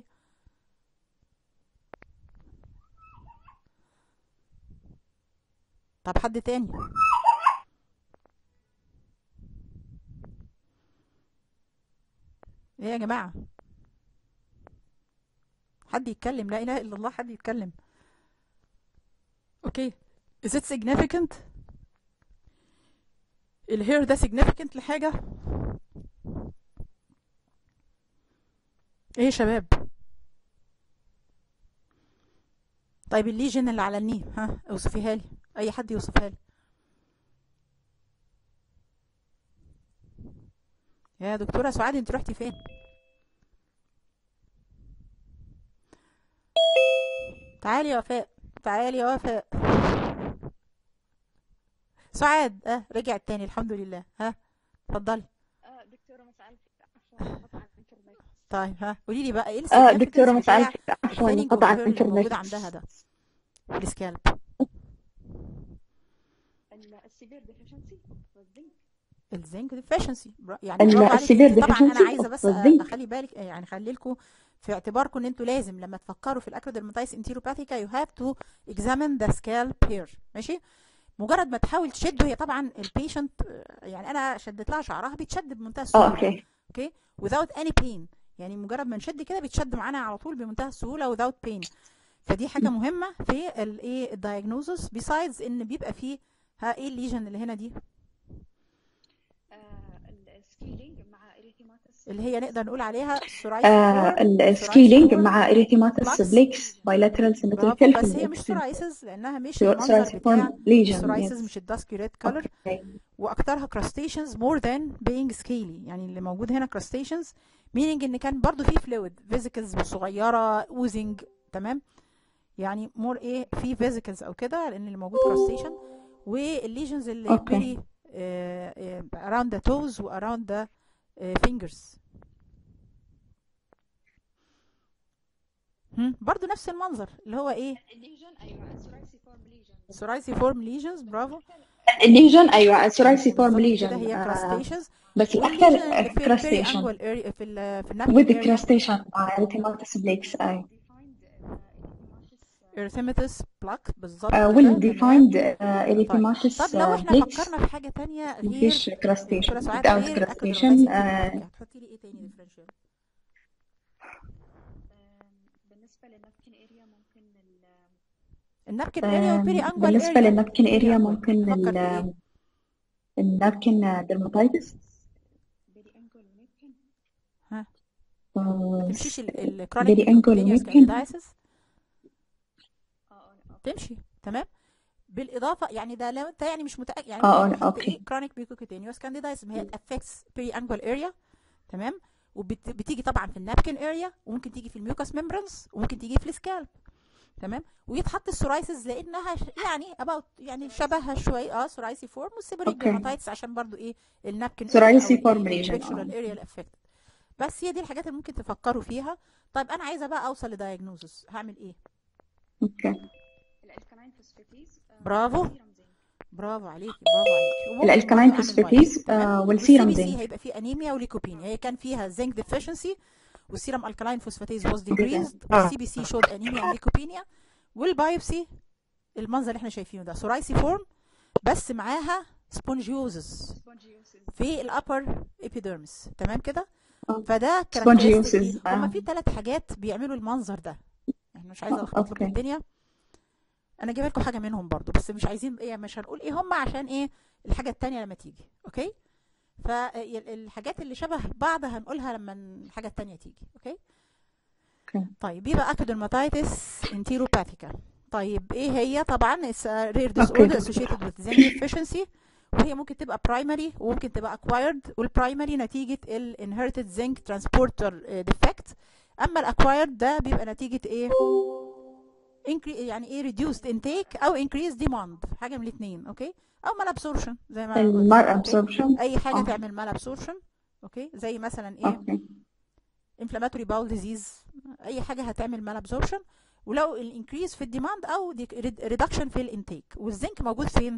طب حد تاني ايه يا جماعه حد يتكلم لا اله الا الله حد يتكلم اوكي is it significant الهير ده significant لحاجه ايه يا شباب طيب الليجن اللي على النيه ها اوصفيها لي اي حد يوصفها لي يا دكتوره سعاد انت رحتي فين تعالي يا وفاء تعالي يا وفاء سعاد اه رجعت تاني الحمد لله ها اتفضلي دكتورة مسألة عفوا قطع الانترنت طيب ها قولي لي بقى ايه اه الsignificance دكتورة بتاع مسألة عفوا الثيننج قطع والهير اللي موجود الانترنت عندها ده والسكالب السيفير ديفيشنسي والزنك الزنك ديفيشنسي يعني ال- برافو عليك السيفير انت طبعا انا deficiency عايزه of بس the zinc. اخلي بالك يعني خلي لكم في اعتباركم ان انتوا لازم لما تفكروا في الاكرودرماتايس انتيروباثيكا يو هاف تو اكزامين ذا سكالب هير ماشي مجرد ما تحاول تشده هي طبعا البيشنت يعني انا شدت لها شعرها بيتشد بمنتهى اه السهوله اوكي اوكي without any pain يعني مجرد ما نشد كده بيتشد معانا على طول بمنتهى السهوله without pain فدي حاجه مهمه في الايه الدايجنوزس بيسايدز ان بيبقى فيه ها ايه الليجن اللي هنا دي السكيلينج مع اريثيماتس اللي هي نقدر نقول عليها آه psoriasis السكيلينج مع اريثيماتس Plus. بليكس بايلاترال سيمتري برافو فيل بس في هي مش الاكستنت psoriasis لانها مش المنظر بتاع سورايسيفورم ليجن السورايسز مش الداسكي ريد كولر واكترها crustaceans more than being scaly يعني اللي موجود هنا crustaceans meaning ان كان برضو في fluid vesicles صغيره oozing تمام يعني more ايه في vesicles او كده لان اللي موجود crustacean والليجنز اللي Okay. very آه، آه، around the toes و around the آه، fingers هم، برضو نفس المنظر اللي هو ايه الليجن ايوه السورايسيفورم ليجن psoriasiform lesions برافو الليجن ايوه سورايسيفورم بالظبط ليجن كده هي crustaceans بس والليجن الاكثر اللي في كراستيشن البيري area في ال في with النابكن area كراستيشن مع اريثيماتس بليكس اي defined erythematous plaque بالظبط uh, كده will تمام defined uh, erythematous طب لو uh, احنا plaques فكرنا في حاجة تانية غير مفيش دكتورة crustacean سعاد without غير crustacean acrodermatitis uh, انتيروباتيكا هتحطي لي ايه تاني differential بالنسبه للنابكن اريا ممكن ال النابكن اريا والبيري um, انجوال بالنسبة اريا للنابكن بيري اريا انجوال ممكن نفكر في ال ايه النابكن dermatitis بيري انجل نابكن ها uh, ما تمشيش الكرونيك very angle بيكوكيتينيوس napkin كانديدايسيس اه اه اه تمشي تمام بالاضافه يعني ده لو انت يعني مش متاكد يعني اه ممكن اه نحط ايه اوكي كرونيك بيكوكيتينيوس كانديدايسيس هي افكتس بيري انجوال اريا تمام وبتيجي طبعا في النابكن اريا وممكن تيجي في الميوكاس ممبرانز وممكن تيجي في السكالب تمام ويتحط السورايسز لانها ش- يعني اباوت يعني شبهها شويه اه سورايسي فورم والسيبوريك اوكي ديرماتايتس عشان برضو ايه النابكن اريا او ثوراسي فورم الايه ليجن البيكشورال اه اريا الافكتد بس هي دي الحاجات اللي ممكن تفكروا فيها طيب انا عايزه بقى اوصل لدايجنوزس هعمل ايه اوكي الالكالين فوسفاتيز برافو سيرم زنك برافو عليكي برافو عليكي وممكن الالكالين برضو اعمل بايوبسي فوسفاتيز تمام uh, والسي والسيرم بي سي زنك هيبقى فيه انيميا وليكوبينيا هي كان فيها زنك ديفيشنسي والسيرم الكالين فوسفاتيز was decreased والسي بي سي showed انيميا وليكوبينيا والبايوبسي المنظر اللي احنا شايفينه ده سورايسي فورم بس معاها سبونجيوزس سبونجيوسيس في الابر ابيديرمس تمام كده اه فده كاركترستيك سبونجيوسيس ايه هما اه في ثلاث حاجات بيعملوا المنظر ده احنا مش عايزه الخبط لكم اوكي الدنيا انا جايبه لكم حاجه منهم برضو بس مش عايزين ايه مش هنقول ايه هم عشان ايه الحاجه التانية لما تيجي اوكي فالحاجات اللي شبه بعض هنقولها لما الحاجه التانية تيجي اوكي اوكي طيب يبقى اكودرماتايتس انتيروباثيكا طيب ايه هي طبعا it's a rare اوكي disorder associated with zinc deficiency وهي ممكن تبقى primary وممكن تبقى acquired والبرايمري نتيجة ال inherited zinc transporter آه، defect اما الاكوايرد ده بيبقى نتيجة ايه incre- يعني ايه reduced intake او increased demand حاجة من الاثنين اوكي او malabsorption زي ما قلت المال اوكي absorption اي حاجة اه تعمل malabsorption اوكي زي مثلا ايه اوكي inflammatory bowel disease اي حاجه هتعمل مال absorption ولو الانكريز في الديماند او ريدكشن في الانتيك والزنك موجود فين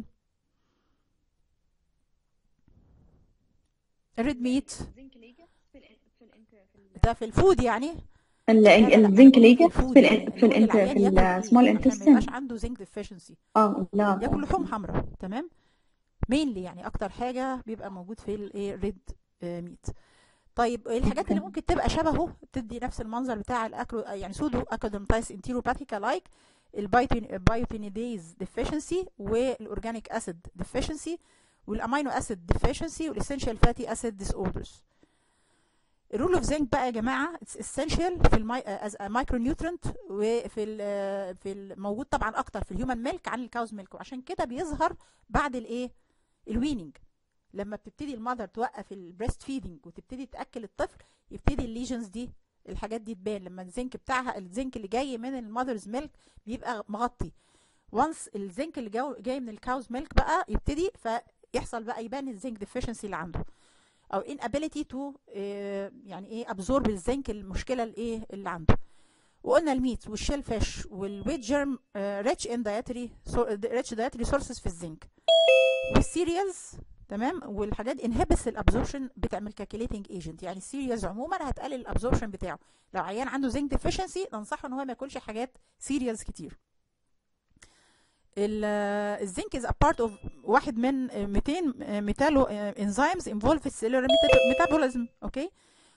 الريد ميت زنك ليجا في ال في ال في ده في الفود يعني ال- لا ال- لا لا انا الزنك بقول في ليجا في الفود ال يعني في المفروض الانت العيان في ياكل ايه السمول عشان ما يبقاش انتستين عنده زنك deficiency اه لا ياكل لحوم حمراء تمام مينلي يعني اكتر حاجه بيبقى موجود في الايه ريد ميت طيب الحاجات اللي اوكي ممكن تبقى شبهه تدي نفس المنظر بتاع الاكرو يعني سودو اكادومتايس انتيروباثيكا لايك البايوبينيديز ديفيشنسي والاورجانيك اسيد ديفيشنسي والامينو اسيد ديفيشنسي والاسينشال فاتي اسيد ديس اوردرز الرول اوف زنك بقى يا جماعه اتس اسينشال في المي از مايكرو نيوترنت وفي ال في ال موجود طبعا اكتر في الهيومن ميلك عن الكاوز ميلك وعشان كده بيظهر بعد الايه الويننج لما بتبتدي المذر توقف البريست فيدنج وتبتدي تاكل الطفل يبتدي الليجنز دي الحاجات دي تبان لما الزنك بتاعها الزنك اللي جاي من المذرز ميلك بيبقى مغطي وانس الزنك اللي جو- جاي من الكاوز ميلك بقى يبتدي فيحصل بقى يبان الزنك ديفيشنسي اللي عنده او inability to آه، يعني ايه absorb الزنك المشكله الايه اللي عنده وقلنا الميت والشيل فيش والويت جيرم ريتش ان دايتري ريتش دايتري سورسز في الزنك والسيريالز تمام والحاجات انهبس الابزوربشن بتعمل كالكوليتنج ايجنت يعني السيريالز عموما هتقلل الابزوربشن بتاعه لو عيان عنده زنك ديفيشنسي ننصحه ان هو ما ياكلش حاجات سيريالز كتير ال- آه، الزنك از بارت اوف واحد من آه، 200 ميتالو انزيمز انفولف في السيلولار ميتابوليزم اوكي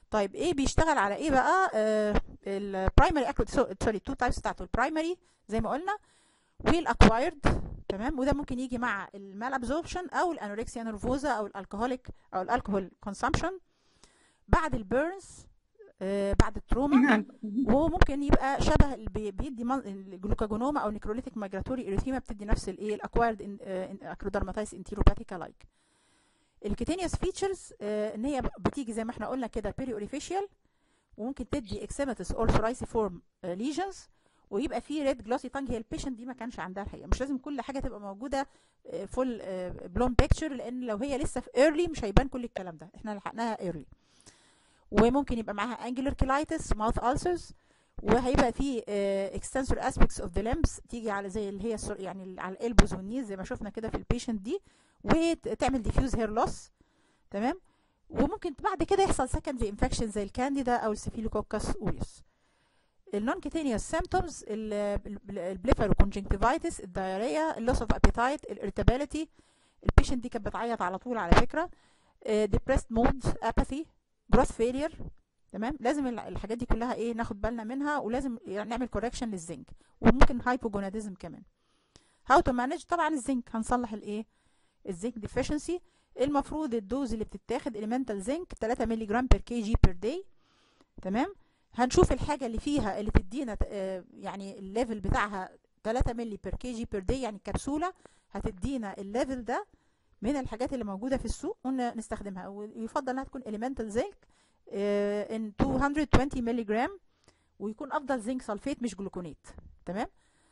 طيب ايه بيشتغل على ايه بقى البرايمري سوري التو تايبس بتاعته البرايمري زي ما قلنا والاكوايرد تمام وده ممكن يجي مع المال ابزوربشن او الانوركسيا نيرفوزا او الالكهوليك او الالكهول كونسامشن بعد البيرنز آه بعد التروما وهو ممكن يبقى شبه اللي بي- بيدي من- الجلوكاجونوما او نيكروليتيك مايجراتوري اريثيما بتدي نفس الايه الاكوايرد اكرودرماتايس انتيروباثيكا لايك الكيتينيوس فيتشرز ان هي بتيجي زي ما احنا قلنا كده بيري اوريفيشيال وممكن تدي اكسيماتس اور ثرايسيفورم ليجنز ويبقى في ريد جلاسي تانج هي البيشنت دي ما كانش عندها الحقيقه مش لازم كل حاجه تبقى موجوده فول بلون بيكتشر لان لو هي لسه في ايرلي مش هيبان كل الكلام ده احنا لحقناها ايرلي وممكن يبقى معاها انجلر كيلايتس ماوث ulcers وهيبقى في اكستنسور اسبيكتس اوف ذا limbs تيجي على زي اللي هي السر- يعني ال- على الالبوز والنيز زي ما شفنا كده في البيشنت دي وتعمل ديفيوز هير لوس تمام وممكن بعد كده يحصل سكندري انفكشن زي الكانديدا او السيفيلوكوكس اوريوس النون كيتينيوس سيمبتومز البليفر كونجنكتيفايتس الدايريا اللوس اوف ابيتايت الارتابيليتي البيشنت دي كانت بتعيط على طول على فكره ديبريست مود اباثي جروث فيلير تمام لازم ال- الحاجات دي كلها ايه ناخد بالنا منها ولازم يعني نعمل كوركشن للزنك وممكن هايبوجوناديزم كمان هاو تو مانج طبعا الزنك هنصلح الايه الزنك ديفيشنسي المفروض الدوز اللي بتتاخد elemental زنك 3 مللي جرام بير كي جي بير داي تمام هنشوف الحاجه اللي فيها اللي تدينا ت- آه، يعني الليفل بتاعها 3 مللي بير كي جي بير داي يعني كبسوله هتدينا الليفل ده من الحاجات اللي موجوده في السوق ونستخدمها ويفضل انها تكون elemental زنك ان 220 مللي جرام ويكون افضل زنك سلفيت مش جلوكونات تمام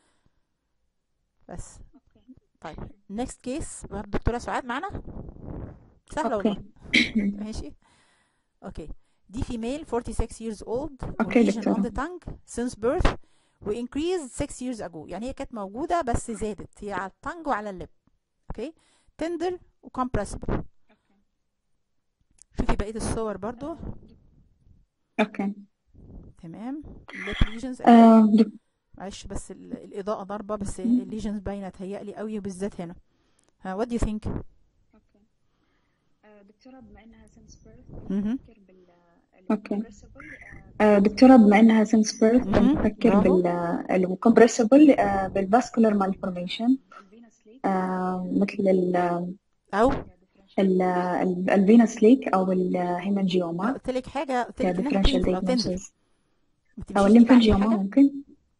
بس اوكي طيب نيكست كيس الدكتوره سعاد معانا سهله أوكي. والله ماشي اوكي دي female 46 years old أوكي، lesion دكتورة. on the tongue since birth و increased 6 years ago يعني هي كانت موجودة بس زادت هي على التانج وعلى اللب اوكي tender و compressible اوكي شوفي بقية الصور برضو اوكي تمام lip lesions آه، دك- معلش بس ال- الإضاءة ضاربة بس الليجنز باينة تهيألي قوي وبالذات هنا ها what do you think اوكي آه، دكتورة بما انها سنس بيرث مهم. بنفكر بال أوكي. الكومبريسبل آه، دكتورة بما إنها سنس بيرث مهم. بنفكر برافو. بال الكومبريسبل بالفاسكولار مالفورميشن الفينس ليك مثل ال أو ال ال- الفينس ليك أو الهيمانجيوما قلت لك حاجة قلت لك إنها كديفرنشال painful أو tender diagnosis ما أو تمشيش دي بعد الليمفانجيوما حاجة ممكن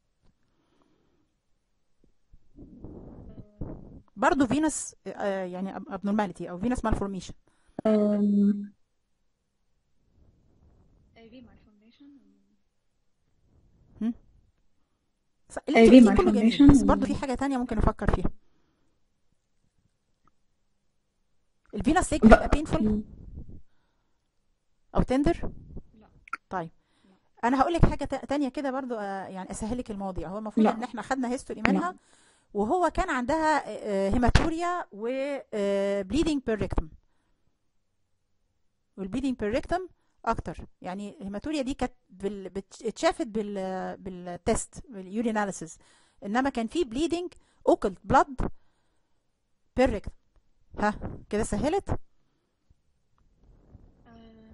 برضه فينس يعني abnormality او فينس malformation أم، اي في مالفورميشن ص- اللي انت AV قلتيه كله جميل malformation بس برضه في حاجة تانية ممكن نفكر فيها الفينس ليك بتبقى painful او تندر لا طيب انا هقول لك حاجه تا- تانية كده برضو آه، يعني اسهلك المواضيع هو المفروض لا. ان احنا خدنا هيستوري لا. منها وهو كان عندها آه، هيماتوريا و بليدنج بير ريكتم والبليدنج بير ريكتم اكتر يعني الهيماتوريا دي كانت بال... بت- اتشافت بال بالتست باليوريناليسيس انما كان في بليدنج اوكلت بلاد بير ريكتم ها كده سهلت آه،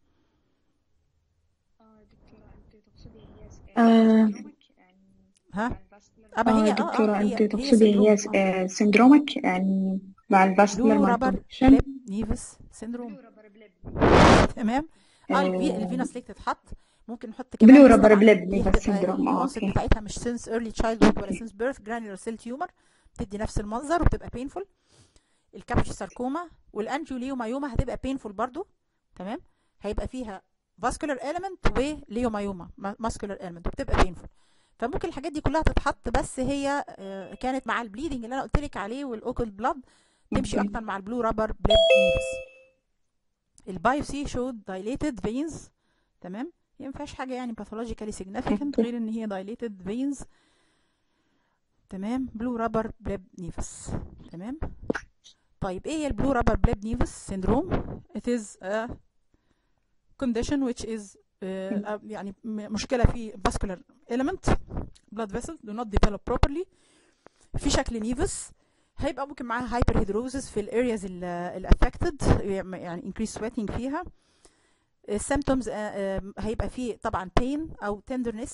آه، دكتورة أنت تقصدي هي س- آه. syndromic يعني ها مع الفاسكولار اما هي آه اه دكتورة اه أنت هي هي تقصدي هي syndrome. آه. س- آه، سندرومك يعني مع الفاسكولار بلو رابر مالفورميشن بليب نيفس سيندروم بلو رابر بليب تمام اه الفي- آه. الفينس ليك تتحط ممكن نحط كمان بلو نسأل رابر عن- بليب دي نيفس هتبقى سيندروم اه الكونسبت اوكي بتاعتها مش since early childhood ولا since birth granular cell tumor بتدي نفس المنظر وبتبقى painful الكابش ساركوما والانجيوليومايوما هتبقى painful برضو تمام هيبقى فيها vascular element وليومايوما muscular element وبتبقى painful فممكن الحاجات دي كلها تتحط بس هي آه، كانت مع البليدنج اللي انا قلت لك عليه والاوكل بلاد تمشي اوكي اكتر مع البلو رابر بليب نيفس البايوسي شود dilated veins تمام هي ما فيهاش حاجه يعني pathologically significant اوكي غير ان هي dilated veins تمام بلو رابر بليب نيفس تمام طيب ايه هي البلو رابر بليب نيفس syndrome it is a condition which is uh, يعني م- مشكله في vascular element blood vessels do not develop properly في شكل نيفس هيبقى ممكن معاها hyperhidrosis في الارياز اللي affected يعني increase sweating فيها السيمتومز هيبقى فيه طبعا pain او tenderness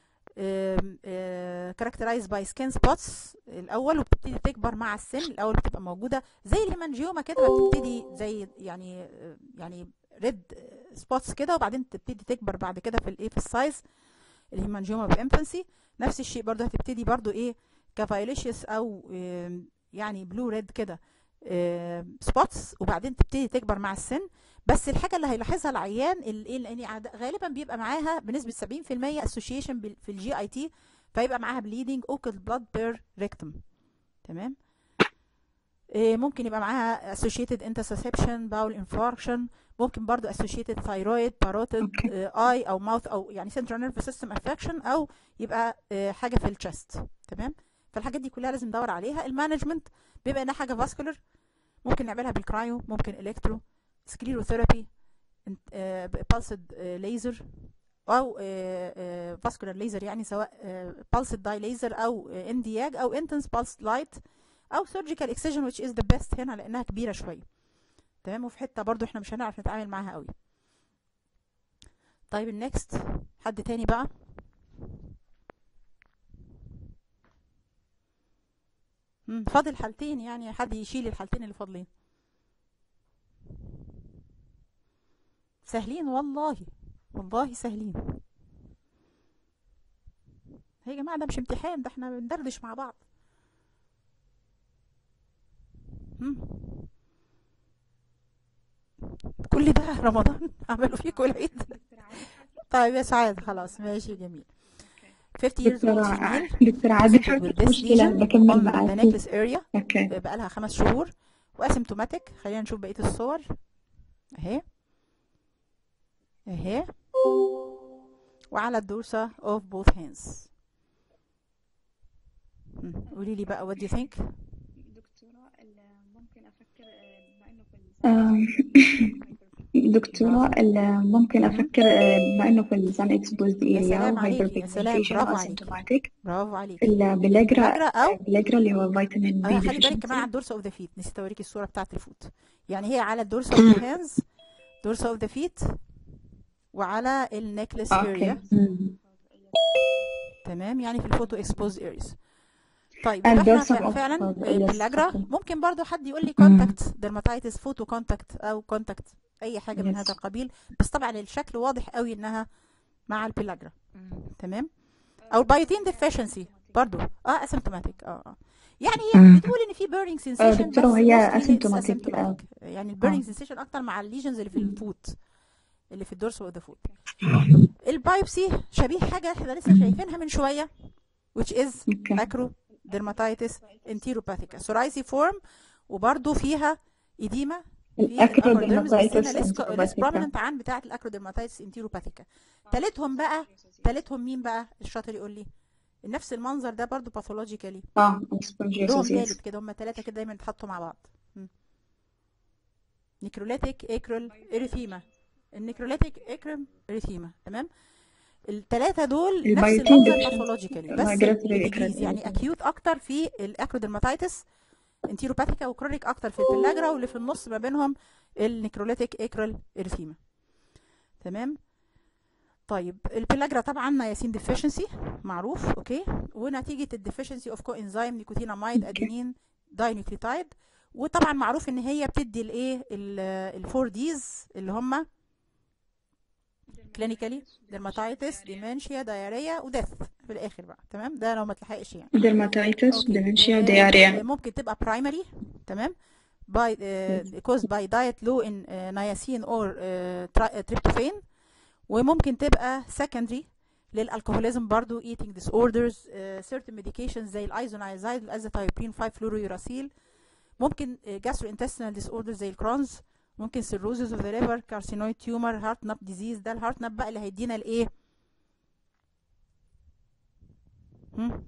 كاركترايز باي سكين سبوتس الاول وبتبتدي تكبر مع السن الاول بتبقى موجوده زي الهيمانجيوما كده بتبتدي زي يعني آه، يعني ريد سبوتس كده وبعدين تبتدي تكبر بعد كده في الايه في السايز الهيمانجيوما بانفانسي نفس الشيء برضو هتبتدي برضو ايه كفايليشيس او آم، يعني بلو ريد كده سبوتس وبعدين تبتدي تكبر مع السن بس الحاجه اللي هيلاحظها العيان ال- ايه لان عاد- غالبا بيبقى معاها بنسبه 70% اسوشيشن في الجي اي تي فيبقى معاها بليدنج اوكل بلاد بير ريكتوم تمام إيه ممكن يبقى معاها associated intussusception bowel infarction ممكن برضو associated thyroid parotid أوكي. آه، eye او mouth او يعني central nervous system affection او يبقى آه، حاجه في الشست تمام فالحاجات دي كلها لازم ندور عليها المانجمنت بيبقى انها حاجه فاسكولار ممكن نعملها بالكرايو ممكن الكترو سكليروثيرابي بالسد ليزر او فاسكولار ليزر يعني سواء بالسد داي ليزر او اندياج او انتنس بالس لايت او سيرجيكال اكسجن which is the best هنا لانها كبيره شويه تمام وفي حته برضو احنا مش هنعرف نتعامل معاها قوي طيب النكست حد تاني بقى مم، فاضل حالتين يعني حد يشيل الحالتين اللي فاضلين سهلين والله والله سهلين هي يا جماعة ده مش امتحان ده احنا بندردش مع بعض مم. كل ده رمضان عملوا فيكم العيد دكتور عادل طيب يا سعاد خلاص ماشي جميل 50 years old دكتورة female دكتورة عادل presented with مش this مشكلة lesion بكمل on the معاكي necklace area اوكي بقالها خمس شهور واسيمتوماتيك خلينا نشوف بقية الصور اهي اهي وعلى الدورسة of both hands مم. قولي لي بقى what do you think دكتورة ال- ممكن أفكر آه، بما إنه في آم، الزمن دكتورة ال- ممكن مهم. أفكر آه، بما إنه في السان اكسبوزد يا اريا سلام وهايبر عليكي يا سلام بيجمنتيشن برافو عليكي اسيمتوماتيك برافو عليكي البلاجرا فاكرة او البلاجرا اللي هو فيتامين بي آه خلي بالك كمان على ديفيشنسي الدورس اوف ذا فيت نسيت اوريكي الصورة بتاعت الفوت يعني هي على الدورس اوف ذا هاندز دورس اوف ذا فيت وعلى النكلس اريا اوكي مم. تمام يعني في الفوتو اكسبوز اريز طيب يبقى احنا الدورسال فع- اوف فعلا اليس باللاجرا اوكي ممكن برضو حد يقول لي مم. كونتاكت درماتايتس فوتو كونتاكت او كونتاكت اي حاجه من هذا يس القبيل بس طبعا الشكل واضح قوي انها مع البيلاجرا تمام او البايوتين ديفيشنسي برضو اه اسيمتوماتيك اه اه يعني هي مم. بتقول ان في بيرنينج آه، سensation دكتورة بس وهي mostly it's اسيمتوماتيك asymptomatic يعني اه البيرنينج sensation اكتر مع الليجنز اللي في الفوت اللي في الدورس اوف ذا فوت البايوبسي شبيه حاجه احنا لسه شايفينها من شويه which is اوكي acrodermatitis enteropathica psoriasis وبرضو فيها إديمة في الاكرودرماتيتس الأكروديرمس بس هنا less co- less انتروباتيكا prominent عن بتاعة الأكروديرماتيتس enteropathica تالتهم بقى تالتهم مين بقى الشاطر يقول لي نفس المنظر ده برضو باثولوجيكالي اه لهم اسبونجيوسيس يس تالت كده هم تلاتة كده دايما يتحطوا مع بعض نيكروليتيك اكرول اريثيما النيكروليتيك اكرم اريثيما تمام التلاتة دول نفس البايوتين المنظر ديفيشنسي باثولوجيكالي بس مايجراتوري بديجريز يعني اكيوت اكتر في الاكرودرماتيتس انتيروباثيكا وكرونيك اكتر في البلاجرا واللي في النص ما بينهم النيكروليتيك اكرال اريثيما تمام طيب البلاجرا طبعا نياسين ديفيشنسي معروف اوكي ونتيجه الديفيشنسي اوف كو انزيم نيكوتيناميد اوكي ادينين داينيوكليوتايد وطبعا معروف ان هي بتدي الايه الفور ديز اللي هم كلينيكالي ديرماتايتس ديمنشيا دايريا وديث في الاخر بقى تمام ده لو ما تلحقش يعني dermatitis اوكي dementia آه، diarrhea ممكن تبقى برايمري تمام by uh, caused by diet low in uh, niacin or uh, tri- tryptophan وممكن تبقى secondary للالكوهوليزم برضو eating disorders uh, certain medications زي الايزونايزايد الازيثايوبرين 5 فلورويراسيل ممكن uh, gastrointestinal disorders زي الكرونز ممكن cirrhosis of the liver carcinoid tumor heart nut disease ده الهارت نب بقى اللي هيدينا الايه هم؟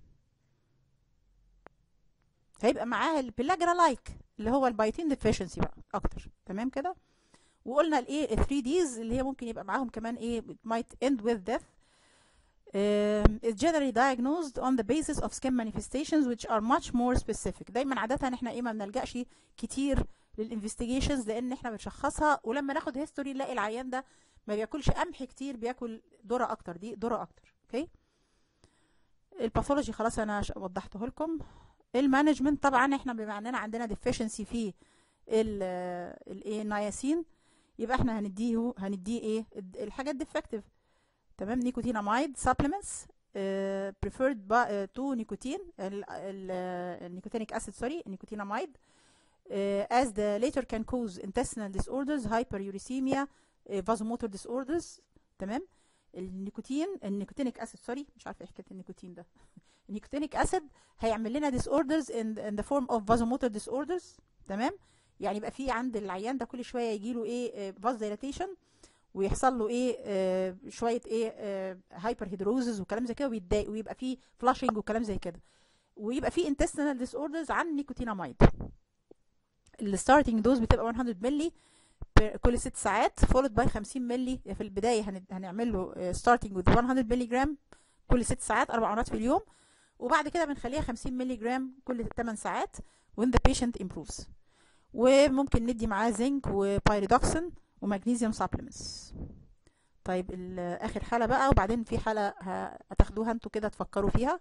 هيبقى معاها البلاجرا لايك اللي هو البايتين ديفيشنسي بقى اكتر تمام كده وقلنا الايه 3 ديز اللي هي ممكن يبقى معاهم كمان ايه it might end with death um, is generally diagnosed on the basis of skin manifestations which are much more specific دايما عادة احنا ايه ما بنلجأش كتير للانفستيجيشنز لان احنا بنشخصها ولما ناخد هيستوري نلاقي العيان ده ما بياكلش قمح كتير بياكل ذره اكتر دي ذره اكتر اوكي الباثولوجي خلاص انا ش- وضحته لكم المانجمنت طبعا احنا بما اننا عندنا ديفيشنسي في الايه نياسين يبقى احنا هنديه هنديه ايه الد- الحاجات ديفكتيف تمام نيكوتينامايد سبلمنتس بريفيرد تو نيكوتين النيكوتينيك اسيد سوري نيكوتينامايد as the later can cause intestinal disorders hyperuricemia uh, vasomotor disorders تمام النيكوتين النيكوتينيك اسيد سوري مش عارفه ايه حكايه النيكوتين ده النيكوتينيك اسيد هيعمل لنا disorders in, in the form of vasomotor disorders تمام يعني يبقى في عند العيان ده كل شويه يجي له ايه فاز دايلاتيشن ويحصل له ايه آه شويه ايه هايبر هيدروزز وكلام زي كده ويتضايق ويبقى فيه فلاشنج وكلام زي كده ويبقى فيه intestinal disorders عن النيكوتينامايد الستارتنج دوز بتبقى 100 مللي per- كل ست ساعات followed by 50 مللي في البدايه هن- هنعمل له ستارتنج with 100 مللي جرام كل ست ساعات اربع مرات في اليوم وبعد كده بنخليها 50 مللي جرام كل 8 ساعات when the patient improves وممكن ندي معاه زنك وبايريدوكسين ومغنيسيوم سبلمنتس طيب ال- اخر حاله بقى وبعدين في حاله ه- هتاخدوها انتوا كده تفكروا فيها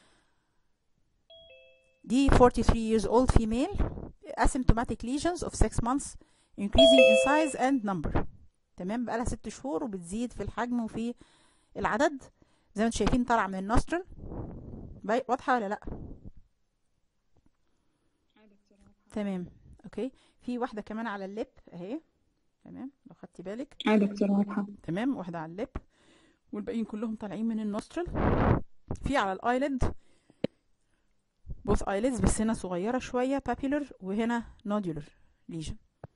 دي 43 years old female asymptomatic lesions of 6 months increasing in size and number تمام بقالها ست شهور وبتزيد في الحجم وفي العدد زي ما انتم شايفين طالعه من النوسترل باي- واضحه ولا لا تمام اوكي في واحده كمان على اللب اهي تمام لو خدتي بالك اه دكتور واضحة تمام واحده على اللب والباقيين كلهم طالعين من النوسترل في على الايلد بوث ايليدز بس هنا صغيره شويه بابيلر وهنا نودولر ليجن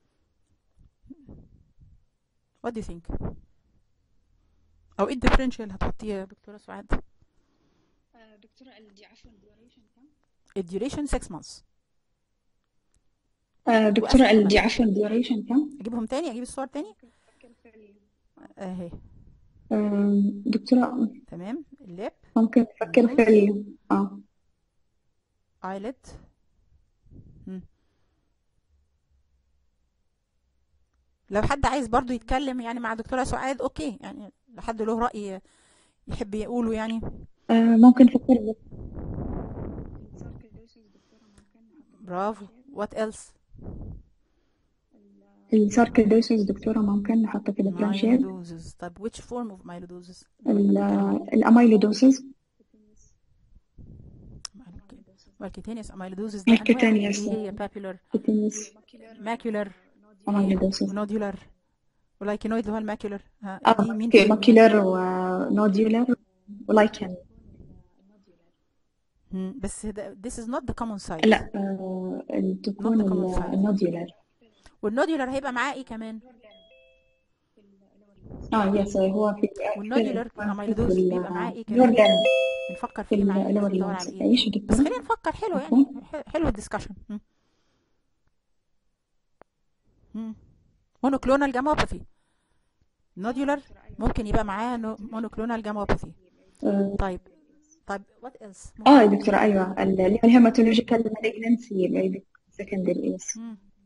what do you think او ايه الديفرنشال هتحطيه يا دكتوره سعاد آه، دكتورة دي عفوا الديوريشن كام؟ الديوريشن 6 months آه دكتورة وأسف. دي عفوا الديوريشن كم؟ اجيبهم تاني اجيب الصور تاني فكر في ال- اهي آم، دكتورة تمام اللب ممكن نفكر في ال اه eyelid مم. لو حد عايز برضو يتكلم يعني مع دكتورة سعاد اوكي يعني لو حد له رأي يحب يقوله يعني آه، ممكن نفكر في الساركيدوسيس دكتورة ممكن نحط برافو what else الساركيدوسيس دكتورة ممكن نحطه في الديفرنشيال myelodoses طب which form of myelodoses الاميلودوسيس مالكيتينيوس amyloidosis ده أنواع Mercutaneous. اللي هي papular كوتينيس macular اميلودوسيس ونودولار ولايكينويد اللي هو الماكيولر ها اه دي مين اوكي فيهم؟ ماكيولر ونوديولر ولايكن مم، بس ده this is not the common size لا آه، ال- تكون Not the common ال- size. النوديولر والنودولار هيبقى معاه ايه كمان اه يس هو في والنودولار اميلودوز بيبقى معاه ايه كمان نوردن بنفكر في فيه معاه اللور ندور لونز على ايه ايش بس دكتور خلينا نفكر حلو يعني مفهوم. ح- حلو الدسكشن مونوكلونال جاموباثي نودولار ممكن يبقى معاه مونوكلونال جاموباثي آه، طيب طيب وات ايلس اه يا دكتورة ايوه ال- اللي هي الهيماتولوجيكال مالجنسي اللي سكندري يس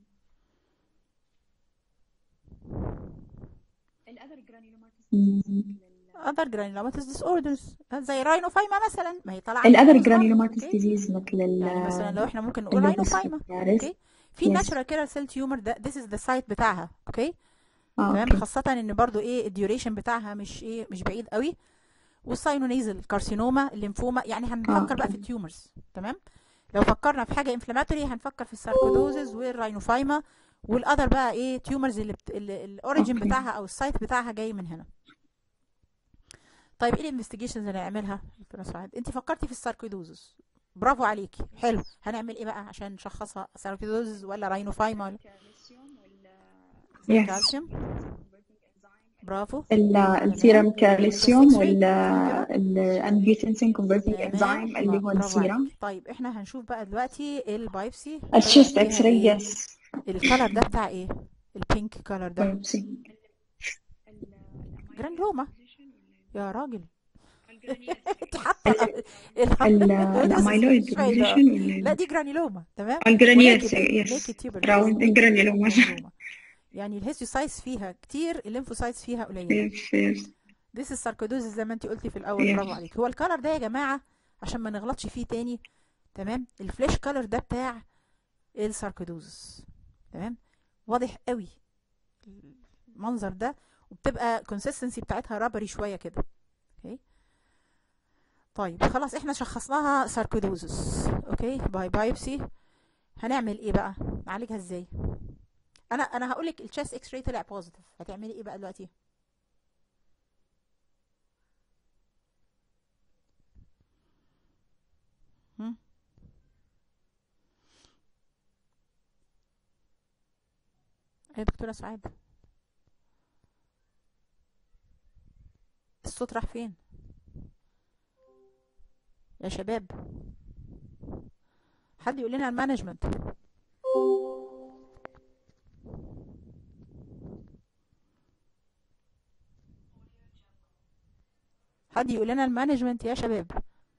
الأذر جرانيولوماتيس مم. other granulomatous disorders زي راينوفايما مثلا ما هي طالعه الاذر من جرانيولوماتيس أوكي؟ ديزيز مثل ال يعني مثلا لو احنا ممكن نقول اللوبس راينوفايما فولياريس. اوكي في Yes. ناتشورال كيرال سيل تيومر ده this is the site بتاعها اوكي اه تمام اوكي خاصة ان برضو ايه الديوريشن بتاعها مش ايه مش بعيد قوي والساينونيزل كارسينوما الليمفوما يعني هنفكر بقى في أوكي. التيومرز تمام لو فكرنا في حاجة انفلاماتوري هنفكر في الساركودوزز والراينوفايما والاذر بقى ايه تيومرز اللي, بت... اللي الاوريجين أوكي. بتاعها او السايت بتاعها جاي من هنا طيب ايه الانفستيجيشنز اللي هنعملها دكتوره سعاد انت فكرتي في الساركودوزز برافو عليكي حلو هنعمل ايه بقى عشان نشخصها ساركودوزز ولا راينوفايما ولا كالسيوم ولا Yes. كالسيوم برافو ال- السيرم كالسيوم X-ray. والانجيوتنسين كونفرتنج تمام انزيم اللي هو برافو السيرم عليكي. طيب احنا هنشوف بقى دلوقتي البايبسي الشيست فيها اكس راي إيه؟ يس الكلر ده بتاع ايه البينك كلر ده بايوبسي جرانلوما يا راجل انت حاطه ال- ال- ال- الاميلويد شوية ده. ديبوزيشن لا ولا دي جرانيلوما تمام الجرانيولز ونيكد يس نيكد تيوبر جرانيولوما جرانيلوما يعني الهيستوسايتس فيها كتير الليمفوسايتس فيها قليله يس يس This is sarcoidosis زي ما انت قلتي في الاول Yes. برافو عليك هو الكالر ده يا جماعه عشان ما نغلطش فيه تاني تمام الفلاش كالر ده بتاع الساركويدوزس تمام واضح قوي المنظر ده وبتبقى consistency بتاعتها رابري شويه كده اوكي طيب خلاص احنا شخصناها ساركويدوزس اوكي باي بايبسي هنعمل ايه بقى نعالجها ازاي انا انا هقول لك التشيست اكس راي طلع بوزيتيف هتعملي ايه بقى دلوقتي هم؟ يا دكتورة سعاد الصوت راح فين يا شباب حد يقول لنا المانجمنت حد يقول لنا المانجمنت يا شباب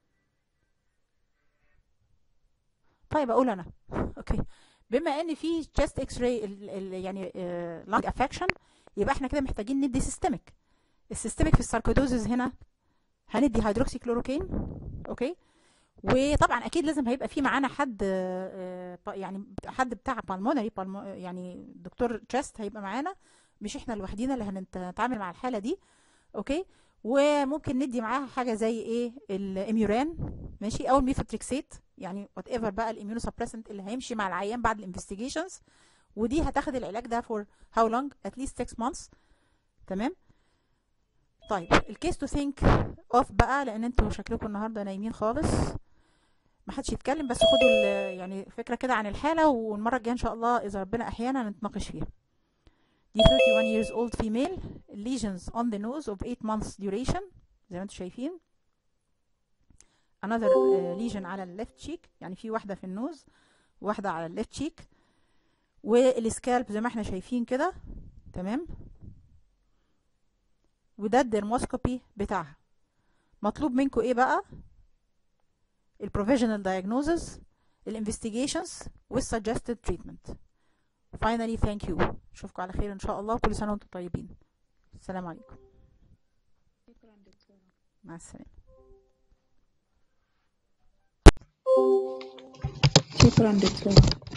طيب اقول انا اوكي بما ان في chest اكس راي يعني لانج افكشن يبقى احنا كده محتاجين ندي سيستميك السيستميك في الساركويدوزز هنا هندي هيدروكسي كلوروكين اوكي وطبعا اكيد لازم هيبقى في معانا حد آه، آه، يعني حد بتاع بالمونري يعني دكتور تشست هيبقى معانا مش احنا لوحدينا اللي هنتعامل مع الحاله دي اوكي وممكن ندي معاها حاجه زي ايه الاميوران ماشي او الميثوتريكسيت يعني وات ايفر بقى الاميونو سبريسنت اللي هيمشي مع العيان بعد الانفستيجيشنز ودي هتاخد العلاج ده فور هاو لونج ات ليست 6 مانثs تمام طيب الكيس تو ثينك اوف بقى لان انتوا شكلكم النهارده نايمين خالص ما حدش يتكلم بس خدوا ال- يعني فكره كده عن الحاله والمره الجايه ان شاء الله اذا ربنا احيانا نتناقش فيها دي 31 years old female lesions on the nose of 8 months duration زي ما انتم شايفين another uh, lesion على الليفت شيك يعني في واحده في النوز واحده على الليفت شيك والسكالب زي ما احنا شايفين كده تمام وده الديرموسكوبي بتاعها مطلوب منكم ايه بقى البروفيجنال diagnosis الانفستيجيشنز والسجستد تريتمنت finally thank you اشوفكم على خير ان شاء الله كل سنه وانتم طيبين السلام عليكم شكرا دكتورة مع السلامه شكرا دكتورة